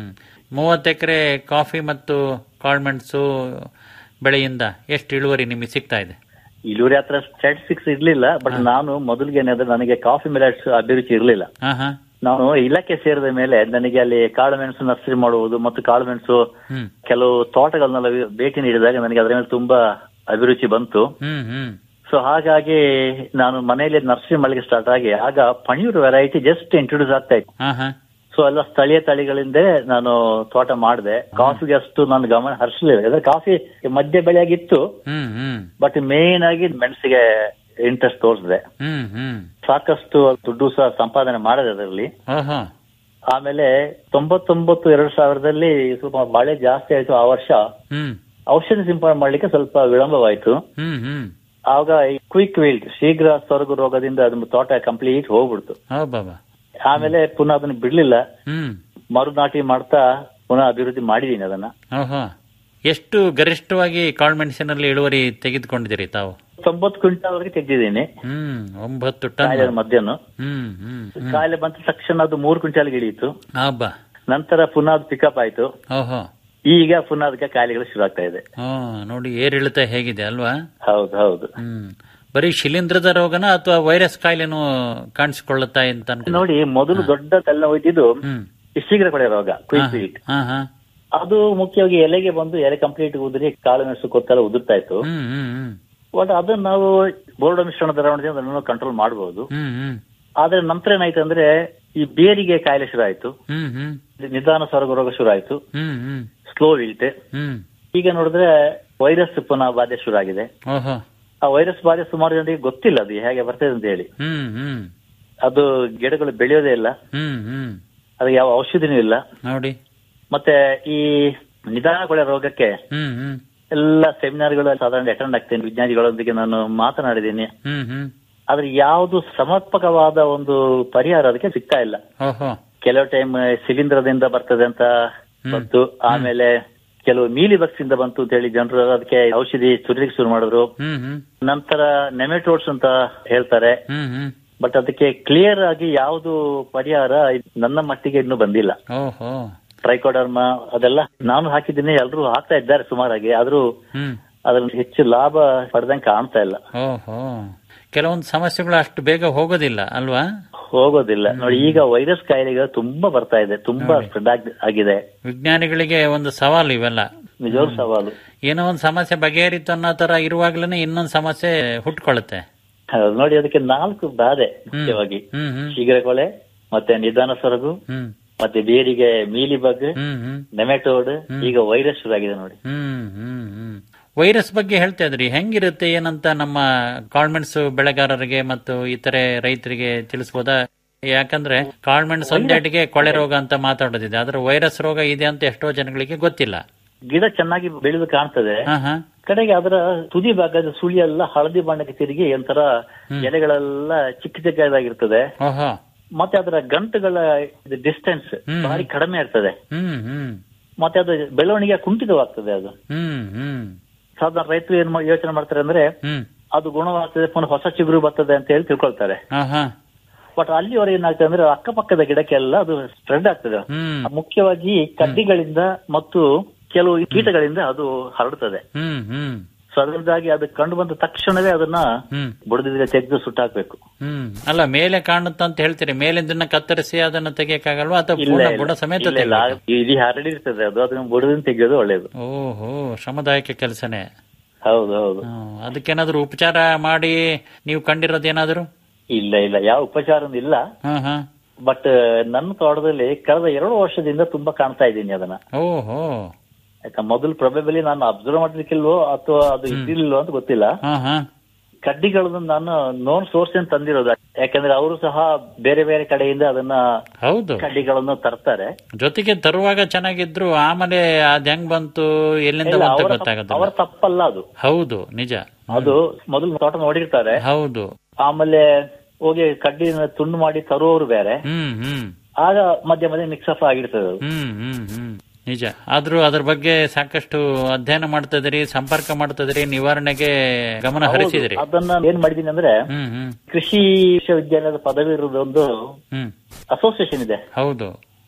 ಮೂವತ್ತು ಎಕರೆ ಕಾಫಿ ಮತ್ತು ಕಾಳ್ಮೆಣಸು ಬೆಳೆಯಿಂದ ಎಷ್ಟು ಇಳುವರಿ ನಿಮಗೆ ಸಿಗ್ತಾ ಇದೆ ಇಳುವರಿ ಹತ್ರ ಸ್ಟ್ಯಾಟಿಸ್ಟಿಕ್ಸ್ ಇರ್ಲಿಲ್ಲ ಬಟ್ ನಾನು ಮೊದಲಿಗೆ ಏನಾದ್ರೆ ನನಗೆ ಕಾಫಿ ಮೇಲೆ ಅಷ್ಟು ಅಭಿರುಚಿ ಇರಲಿಲ್ಲ ಹಾ ಹಾ ನಾನು ಇಲಾಖೆ ಸೇರಿದ ಮೇಲೆ ನನಗೆ ಅಲ್ಲಿ ಕಾಳು ಮೆಣಸು ನರ್ಸರಿ ಮಾಡುವುದು ಮತ್ತು ಕಾಳು ಮೆಣಸು ಹ್ಮ್ ಕೆಲವು ತೋಟಗಳನ್ನೆಲ್ಲ ಭೇಟಿ ನೀಡಿದಾಗ ನನಗೆ ಅದರ ಮೇಲೆ ತುಂಬಾ ಅಭಿರುಚಿ ಬಂತು ಹ್ಮ್ ಹ್ಮ್ ಸೊ ಹಾಗಾಗಿ ನಾನು ಮನೆಯಲ್ಲಿ ನರ್ಸರಿ ಮಾಡಲಿಕ್ಕೆ ಸ್ಟಾರ್ಟ್ ಆಗಿ ಆಗ ಪಣಿಯೂರು ವೆರೈಟಿ ಜಸ್ಟ್ ಇಂಟ್ರೊಡ್ಯೂಸ್ ಆಗ್ತಾ ಇತ್ತು ಹಾ ಹಾ ಸೊ ಎಲ್ಲ ಸ್ಥಳೀಯ ತಳಿಗಳಿಂದ ನಾನು ತೋಟ ಮಾಡಿದೆ ಕಾಫಿಗೆ ಅಷ್ಟು ನಾನು ಗಮನ ಹರಿಸಲಿಲ್ಲ ಯಾಕಂದ್ರೆ ಕಾಫಿ ಮಧ್ಯ ಬೆಳೆಯಾಗಿತ್ತು ಹ್ಮ್ ಹ್ಮ್ ಬಟ್ ಮೇನ್ ಆಗಿ ಮೆಣಸಿಗೆ ಇಂಟ್ರೆಸ್ಟ್ ತೋರಿಸಿದೆ ಹ್ಮ್ ಹ್ಮ್ ಸಾಕಷ್ಟು ದುಡ್ಡು ಸಹ ಸಂಪಾದನೆ ಮಾಡಿದೆ ಅದರಲ್ಲಿ ಓಹೋ ಆಮೇಲೆ ತೊಂಬತ್ತೊಂಬತ್ತು ಎರಡು ಸಾವಿರದಲ್ಲಿ ಸ್ವಲ್ಪ ಮಳೆ ಜಾಸ್ತಿ ಆಯ್ತು ಆ ವರ್ಷ ಹ್ಮ್ ಔಷಧಿ ಸಿಂಪಡಣೆ ಮಾಡ್ಲಿಕ್ಕೆ ಸ್ವಲ್ಪ ವಿಳಂಬವಾಯ್ತು ಹ್ಮ್ ಹ್ಮ್ ಆವಾಗ ಕ್ವಿಕ್ ವೀಲ್ಡ್ ಶೀಘ್ರ ಸೊರಗು ರೋಗದಿಂದ ಅದು ತೋಟ ಕಂಪ್ಲೀಟ್ ಹೋಗ್ಬಿಡ್ತು ಹೋ ಬಾಬಾ ಆಮೇಲೆ ಪುನಃ ಅದನ್ನ ಬಿಡ್ಲಿಲ್ಲ ಹ್ಮ್ ಮರುನಾಟಿ ಮಾಡ್ತಾ ಪುನಃ ಅಭಿವೃದ್ಧಿ ಮಾಡಿದೀನಿ ಅದನ್ನ ಓಹೋ ಎಷ್ಟು ಗರಿಷ್ಠವಾಗಿ ಕಾಳ್ಮೆಣಸಿನಲ್ಲಿ ಇಳುವರಿ ತೆಗೆದುಕೊಂಡಿದ್ದೀರಿ ತಾವು ತೊಂಬತ್ತು ಕ್ವಿಂಟಲ್ ವರೆಗೆ ತೆಗೆದಿದ್ದೀನಿ ಹ್ಮ್ ಒಂಬತ್ತು ಟನ್ ಕಾಯಿಲೆ ಮಧ್ಯಾಹ್ನ ಹ್ಮ್ ಹ್ಮ್ ಕಾಯಿಲೆ ಬಂದ ತಕ್ಷಣ ಅದು ಮೂರು ಕ್ವಿಂಟಲ್ಗೆ ಇಳಿಯಿತು ಹಬ್ಬ ನಂತರ ಪುನಃ ಅದು ಪಿಕಪ್ ಆಯ್ತು ಓಹೋ ಈಗ ಪುನಃ ಅದಕ್ಕೆ ಕಾಯಿಲೆಗಳು ಶುರು ಆಗ್ತಾ ಇದೆ ಹಾ ನೋಡಿ ಏರಿಳಿತ ಹೇಗಿದೆ ಅಲ್ವಾ ಹೌದು ಹೌದು ಹ್ಮ್ ಬರೀ ಶಿಲೀಂಧ್ರದ ರೋಗನ ಅಥವಾ ವೈರಸ್ ಕಾಯಿಲೆನೂ ಕಾಣಿಸಿಕೊಳ್ಳುತ್ತಾ ಅಂತ ಅನ್ಕೊ- ನೋಡಿ ಮೊದಲು ದೊಡ್ಡ ತಲೆ ಹೋಯ್ತಿದ್ದು ಹ್ಮ್ ಈ ಶೀಘ್ರ ಕೊಳೆ ರೋಗ ಕ್ವಿಕ್ ವೀಟ್ ಹಾ ಹಾ ಅದು ಮುಖ್ಯವಾಗಿ ಎಲೆಗೆ ಬಂದು ಎಲೆ ಕಂಪ್ಲೀಟ್ ಉದುರಿ ಕಾಳು ಮೆಣಸು ಕೊತ್ತೆಲ್ಲ ಉದುರ್ತಾ ಇತ್ತು ಹ್ಮ್ ಹ್ಮ್ ಹ್ಮ್ ಬಟ್ ಅದನ್ನ ನಾವು ಬೋರ್ಡ ಮಿಶ್ರಣ ದ್ರಾವಣದಿಂದ ಅದನ್ನು ಕಂಟ್ರೋಲ್ ಮಾಡಬಹುದು ಹ್ಮ್ ಹ್ಮ್ ಆದ್ರೆ ನಂತರ ಏನಾಯ್ತು ಅಂದ್ರೆ ಈ ಬೇರಿಗೆ ಕಾಯಿಲೆ ಶುರು ಆಯ್ತು ಹ್ಮ್ ಹ್ಮ್ ನಿಧಾನ ಸ್ವರ್ಗ ರೋಗ ಶುರು ಆಯ್ತು ಹ್ಮ್ ಹ್ಮ್ ಸ್ಲೋ ವಿಲ್ಟ್ ಹ್ಮ್ ಈಗ ನೋಡಿದ್ರೆ ವೈರಸ್ ಪುನಃ ಬಾಧೆ ಶುರು ಆಗಿದೆ ಓಹೋ ಆ ವೈರಸ್ ಬಾಧೆ ಸುಮಾರು ಜನರಿಗೆ ಗೊತ್ತಿಲ್ಲ ಅದು ಹೇಗೆ ಬರ್ತದೆ ಅಂತ ಹೇಳಿ ಹ್ಮ್ ಹ್ಮ್ ಅದು ಗಿಡಗಳು ಬೆಳೆಯೋದೇ ಇಲ್ಲ ಹ್ಮ್ ಹ್ಮ್ ಅದಕ್ಕೆ ಯಾವ ಔಷಧಿನೂ ಇಲ್ಲ ನೋಡಿ ಮತ್ತೆ ಈ ನಿಧಾನ ಕೊಳೆ ರೋಗಕ್ಕೆ ಹ್ಮ್ ಹ್ಮ್ ಎಲ್ಲ ಸೆಮಿನಾರ್ಗಳು ಸಾಧಾರಣ ಅಟೆಂಡ್ ಆಗ್ತೇನೆ ವಿಜ್ಞಾನಿಗಳೊಂದಿಗೆ ನಾನು ಮಾತನಾಡಿದ್ದೀನಿ ಹ್ಮ್ ಹ್ಮ್ ಆದ್ರೆ ಯಾವುದು ಸಮರ್ಪಕವಾದ ಒಂದು ಪರಿಹಾರ ಅದಕ್ಕೆ ಸಿಗ್ತಾ ಇಲ್ಲ ಓಹೋ ಕೆಲವು ಟೈಮ್ ಶಿಲೀಂಧ್ರದಿಂದ ಬರ್ತದೆ ಅಂತ ಬಂತು ಆಮೇಲೆ ಕೆಲವು ಮೀಲಿ ಬಕ್ಸ್ ಇಂದ ಬಂತು ಅಂತ ಹೇಳಿ ಜನರು ಅದಕ್ಕೆ ಔಷಧಿ ಸುರಿಲಿಕ್ಕೆ ಶುರು ಮಾಡಿದ್ರು ಹ್ಮ್ ಹ್ಮ್ ನಂತರ ನೆಮೆಟೋಡ್ಸ್ ಅಂತ ಹೇಳ್ತಾರೆ ಹ್ಮ್ ಹ್ಮ್ ಬಟ್ ಅದಕ್ಕೆ ಕ್ಲಿಯರ್ ಆಗಿ ಯಾವುದು ಪರಿಹಾರ ನನ್ನ ಮಟ್ಟಿಗೆ ಇನ್ನೂ ಬಂದಿಲ್ಲ ಓಹೋ ಟ್ರೈಕೋಡರ್ಮ ಅದೆಲ್ಲ ನಾನು ಹಾಕಿದ್ದೀನಿ ಎಲ್ಲರೂ ಹಾಕ್ತಾ ಇದ್ದಾರೆ ಸುಮಾರಾಗಿ ಆದ್ರೂ ಹ್ಮ್ ಅದ್ರಲ್ಲಿ ಹೆಚ್ಚು ಲಾಭ ಪಡೆದಂಗೆ ಕಾಣ್ತಾ ಇಲ್ಲ ಓಹೋ ಕೆಲವೊಂದು ಸಮಸ್ಯೆಗಳು ಅಷ್ಟು ಬೇಗ ಹೋಗೋದಿಲ್ಲ ಅಲ್ವಾ ಹೋಗೋದಿಲ್ಲ ನೋಡಿ ಈಗ ವೈರಸ್ ಕಾಯಿಲೆಗಳು ತುಂಬಾ ಬರ್ತಾ ಇದೆ ತುಂಬಾ ಸ್ಪ್ರೆಡ್ ಆಗಿದೆ ವಿಜ್ಞಾನಿಗಳಿಗೆ ಒಂದು ಸವಾಲು ಇವೆಲ್ಲ ನಿಜವಾದ ಸವಾಲು ಏನೋ ಒಂದು ಸಮಸ್ಯೆ ಬಗೆಹರಿತು ಅನ್ನೋ ತರ ಇರುವಾಗ್ಲೇನೆ ಇನ್ನೊಂದು ಸಮಸ್ಯೆ ಹುಟ್ಕೊಳ್ಳುತ್ತೆ ಹೌದು, ನೋಡಿ ಅದಕ್ಕೆ ನಾಲ್ಕು ಬಾಧೆ ಮುಖ್ಯವಾಗಿ ಹ್ಮ್ ಹ್ಮ್ ಶೀಘ್ರ ಕೊಳೆ ಮತ್ತೆ ನಿಧಾನ ಸೊರಗು ಹ್ಮ್ ಮತ್ತೆ ಬೇರಿಗೆ ಮೀಲಿ ಬಗ್ ಹ್ಮ್ ಹ್ಮ್ ನೆಮೆಟೋಡ್ ಈಗ ವೈರಸ್ ಶುರು ಆಗಿದೆ ನೋಡಿ ಹ್ಮ್ ಹ್ಮ್ ಹ್ಮ್ ವೈರಸ್ ಬಗ್ಗೆ ಹೇಳ್ತಾ ಇದ್ರಿ ಹೆಂಗಿರುತ್ತೆ ಏನಂತ ನಮ್ಮ ಕಾಳ್ಮೆಣಸು ಬೆಳೆಗಾರರಿಗೆ ಮತ್ತು ಇತರೆ ರೈತರಿಗೆ ತಿಳಿಸ್ಬೋದಾ ಯಾಕಂದ್ರೆ ಕಾಳ್ಮೆಣಸು ಒಂದೆಡೆಗೆ ಕೊಳೆ ರೋಗ ಅಂತ ಮಾತಾಡೋದಿದೆ ಆದ್ರೆ ವೈರಸ್ ರೋಗ ಇದೆ ಅಂತ ಎಷ್ಟೋ ಜನಗಳಿಗೆ ಗೊತ್ತಿಲ್ಲ ಗಿಡ ಚೆನ್ನಾಗಿ ಬೆಳೆದು ಕಾಣ್ತದೆ ಹಾ ಹಾ ಕಡೆಗೆ ಅದರ ತುದಿ ಭಾಗದ ಸುಳಿ ಎಲ್ಲ ಹಳದಿ ಬಣ್ಣಕ್ಕೆ ತಿರುಗಿ ಒಂಥರ ಎಲೆಗಳೆಲ್ಲ ಚಿಕ್ಕ ಚಿಕ್ಕದಾಗಿರ್ತದೆ ಓಹೋ ಮತ್ತೆ ಅದರ ಗಂಟುಗಳ ಡಿಸ್ಟೆನ್ಸ್ ಹ್ಮ್. ಭಾರಿ ಕಡಿಮೆ ಇರ್ತದೆ ಹ್ಮ್ ಹ್ಮ್ ಮತ್ತೆ ಅದು ಬೆಳವಣಿಗೆ ಕುಂಠಿತವಾಗ್ತದೆ ಅದು ಹ್ಮ್ ಹ್ಮ್ ಸಾಧಾರಣ ರೈತರು ಏನ್ ಮಾ- ಯೋಚನೆ ಮಾಡ್ತಾರೆ ಅಂದ್ರೆ ಹ್ಮ್ ಅದು ಗುಣವಾಗ್ತದೆ ಪುನಃ ಹೊಸ ಚಿಗುರು ಬರ್ತದೆ ಅಂತ ಹೇಳಿ ತಿಳ್ಕೊಳ್ತಾರೆ ಹಾ ಹಾ ಬಟ್ ಅಲ್ಲಿವರೆಗೆ ಏನಾಗ್ತದೆ ಅಂದ್ರೆ ಅಕ್ಕಪಕ್ಕದ ಗಿಡಕ್ಕೆಲ್ಲ ಅದು ಸ್ಪ್ರೆಡ್ ಆಗ್ತದೆ ಹ್ಮ್ ಮುಖ್ಯವಾಗಿ ಕಡ್ಡಿಗಳಿಂದ ಮತ್ತು ಕೆಲವು ಕೀಟಗಳಿಂದ ಅದು ಹರಡುತ್ತದೆ ಹ್ಮ್ ಹ್ಮ್ ಸೊ ಅದರಿಂದಾಗಿ ಅದು ಕಂಡು ಬಂದ ತಕ್ಷಣವೇ ಅದನ್ನ ಹ್ಮ್ ಬುಡದಿದ್ರೆ ತೆಗೆದು ಸುಟ್ಟಾಕ್ಬೇಕು ಹ್ಮ್ ಅಲ್ಲ ಮೇಲೆ ಕಾಣುತ್ತಂತ ಹೇಳ್ತೀರಿ ಮೇಲಿಂದನ್ನ ಕತ್ತರಿಸಿ ಅದನ್ನ ತೆಗಿಯಕ್ಕಾಗಲ್ವಾ ಅಥವಾ ಇಲ್ಲ ಪೂರ್ಣ ಇಲ್ಲ. ಬುಡ ಸಮೇತ ಇಲ್ಲ, ಇಲ್ಲ. ತೆಗಿಬೇಕಾ? ಇಲ್ಲಿ ಹರಡಿರ್ತದೆ ಅದು ಅದನ್ನ ಬುಡದಿಂದ ತೆಗೆಯೋದು ಒಳ್ಳೇದು ಓಹೋ ಶ್ರಮದಾಯಕ ಕೆಲಸನೇ ಹೌದು ಹೌದು ಹ್ಮ್. ಅದಕ್ಕೇನಾದ್ರೂ ಉಪಚಾರ ಮಾಡಿ ನೀವು ಕಂಡಿರೋದೇನಾದ್ರು ಇಲ್ಲ ಇಲ್ಲ ಯಾವ ಉಪಚಾರ ಇಲ್ಲ ಹಾ ಹಾ ಬಟ್ ನನ್ನ ತೋಟದಲ್ಲಿ ಕಳೆದ ಎರಡು ವರ್ಷದಿಂದ ತುಂಬಾ ಕಾಣ್ತಾ ಇದ್ದೀನಿ ಅದನ್ನ ಓಹೋ ಯಾಕ ಮೊದಲು ಪ್ರೊಬೆಬಲಿ ನಾನು ಅಬ್ಸರ್ವ್ ಮಾಡ್ಲಿಕ್ಕಿಲ್ವೋ ಅಥವಾ ಅದು ಇದ್ದಿಲ್ವೋ ಅಂತ ಗೊತ್ತಿಲ್ಲ ಹಾ ಹಾ ಕಡ್ಡಿಗಳನ್ನು ನಾನು ನೋನ್ ಸೋರ್ಸ್ ಅಂತ ತಂದಿರೋದು ಯಾಕಂದ್ರೆ ಅವರು ಸಹ ಬೇರೆ ಬೇರೆ ಕಡೆಯಿಂದ ಅದನ್ನ ಹೌದು ಕಡ್ಡಿಗಳನ್ನು ತರ್ತಾರೆ ಜೊತೆಗೆ ತರುವಾಗ ಚೆನ್ನಾಗಿದ್ರು ಆಮೇಲೆ ಅದ್ ಹೆಂಗ್ ಬಂತು ಎಲ್ಲಿಂದ ಇಲ್ಲ, ಬಂತ ಅವರ ತಪ್ಪ- ಗೊತ್ತಾಗೋದಿಲ್ಲ ಅವರ ತಪ್ಪಲ್ಲ ಅದು ಹೌದು ನಿಜ ಅದು ಮೊದಲು ತೋಟ ನೋಡಿರ್ತಾರೆ ಹೌದು ಆಮೇಲೆ ಹೋಗಿ ಕಡ್ಡಿನ ತುಂಡು ಮಾಡಿ ತರುವವರು ಬೇರೆ ಹ್ಮ್ ಹ್ಮ್ ಆಗ ಮಧ್ಯ ಮಧ್ಯೆ ಮಿಕ್ಸ್ ಅಪ್ ಆಗಿರ್ತದೆ ಅದು ಹ್ಮ್ ಹ್ಮ್ ಹ್ಮ್ ನಿಜ ಆದ್ರೂ ಅದ್ರ ಬಗ್ಗೆ ಸಾಕಷ್ಟು ಅಧ್ಯಯನ ಮಾಡ್ತಿದ್ರಿ ಸಂಪರ್ಕ ಮಾಡ್ತಿದ್ರಿ ನಿವಾರಣೆಗೆ ಗಮನ ಹರಿಸಿದ್ರಿ ಅದನ್ನ ಏನ್ ಮಾಡಿದೀನಿ ಅಂದ್ರೆ ಹ್ಮ್ ಹ್ಮ್ ಕೃಷಿ ವಿಶ್ವವಿದ್ಯಾಲಯದ ಪದವಿ ಇರೋದೊಂದು ಹ್ಮ್ ಅಸೋಸಿಯೇಷನ್ ಇದೆ ಹೌದು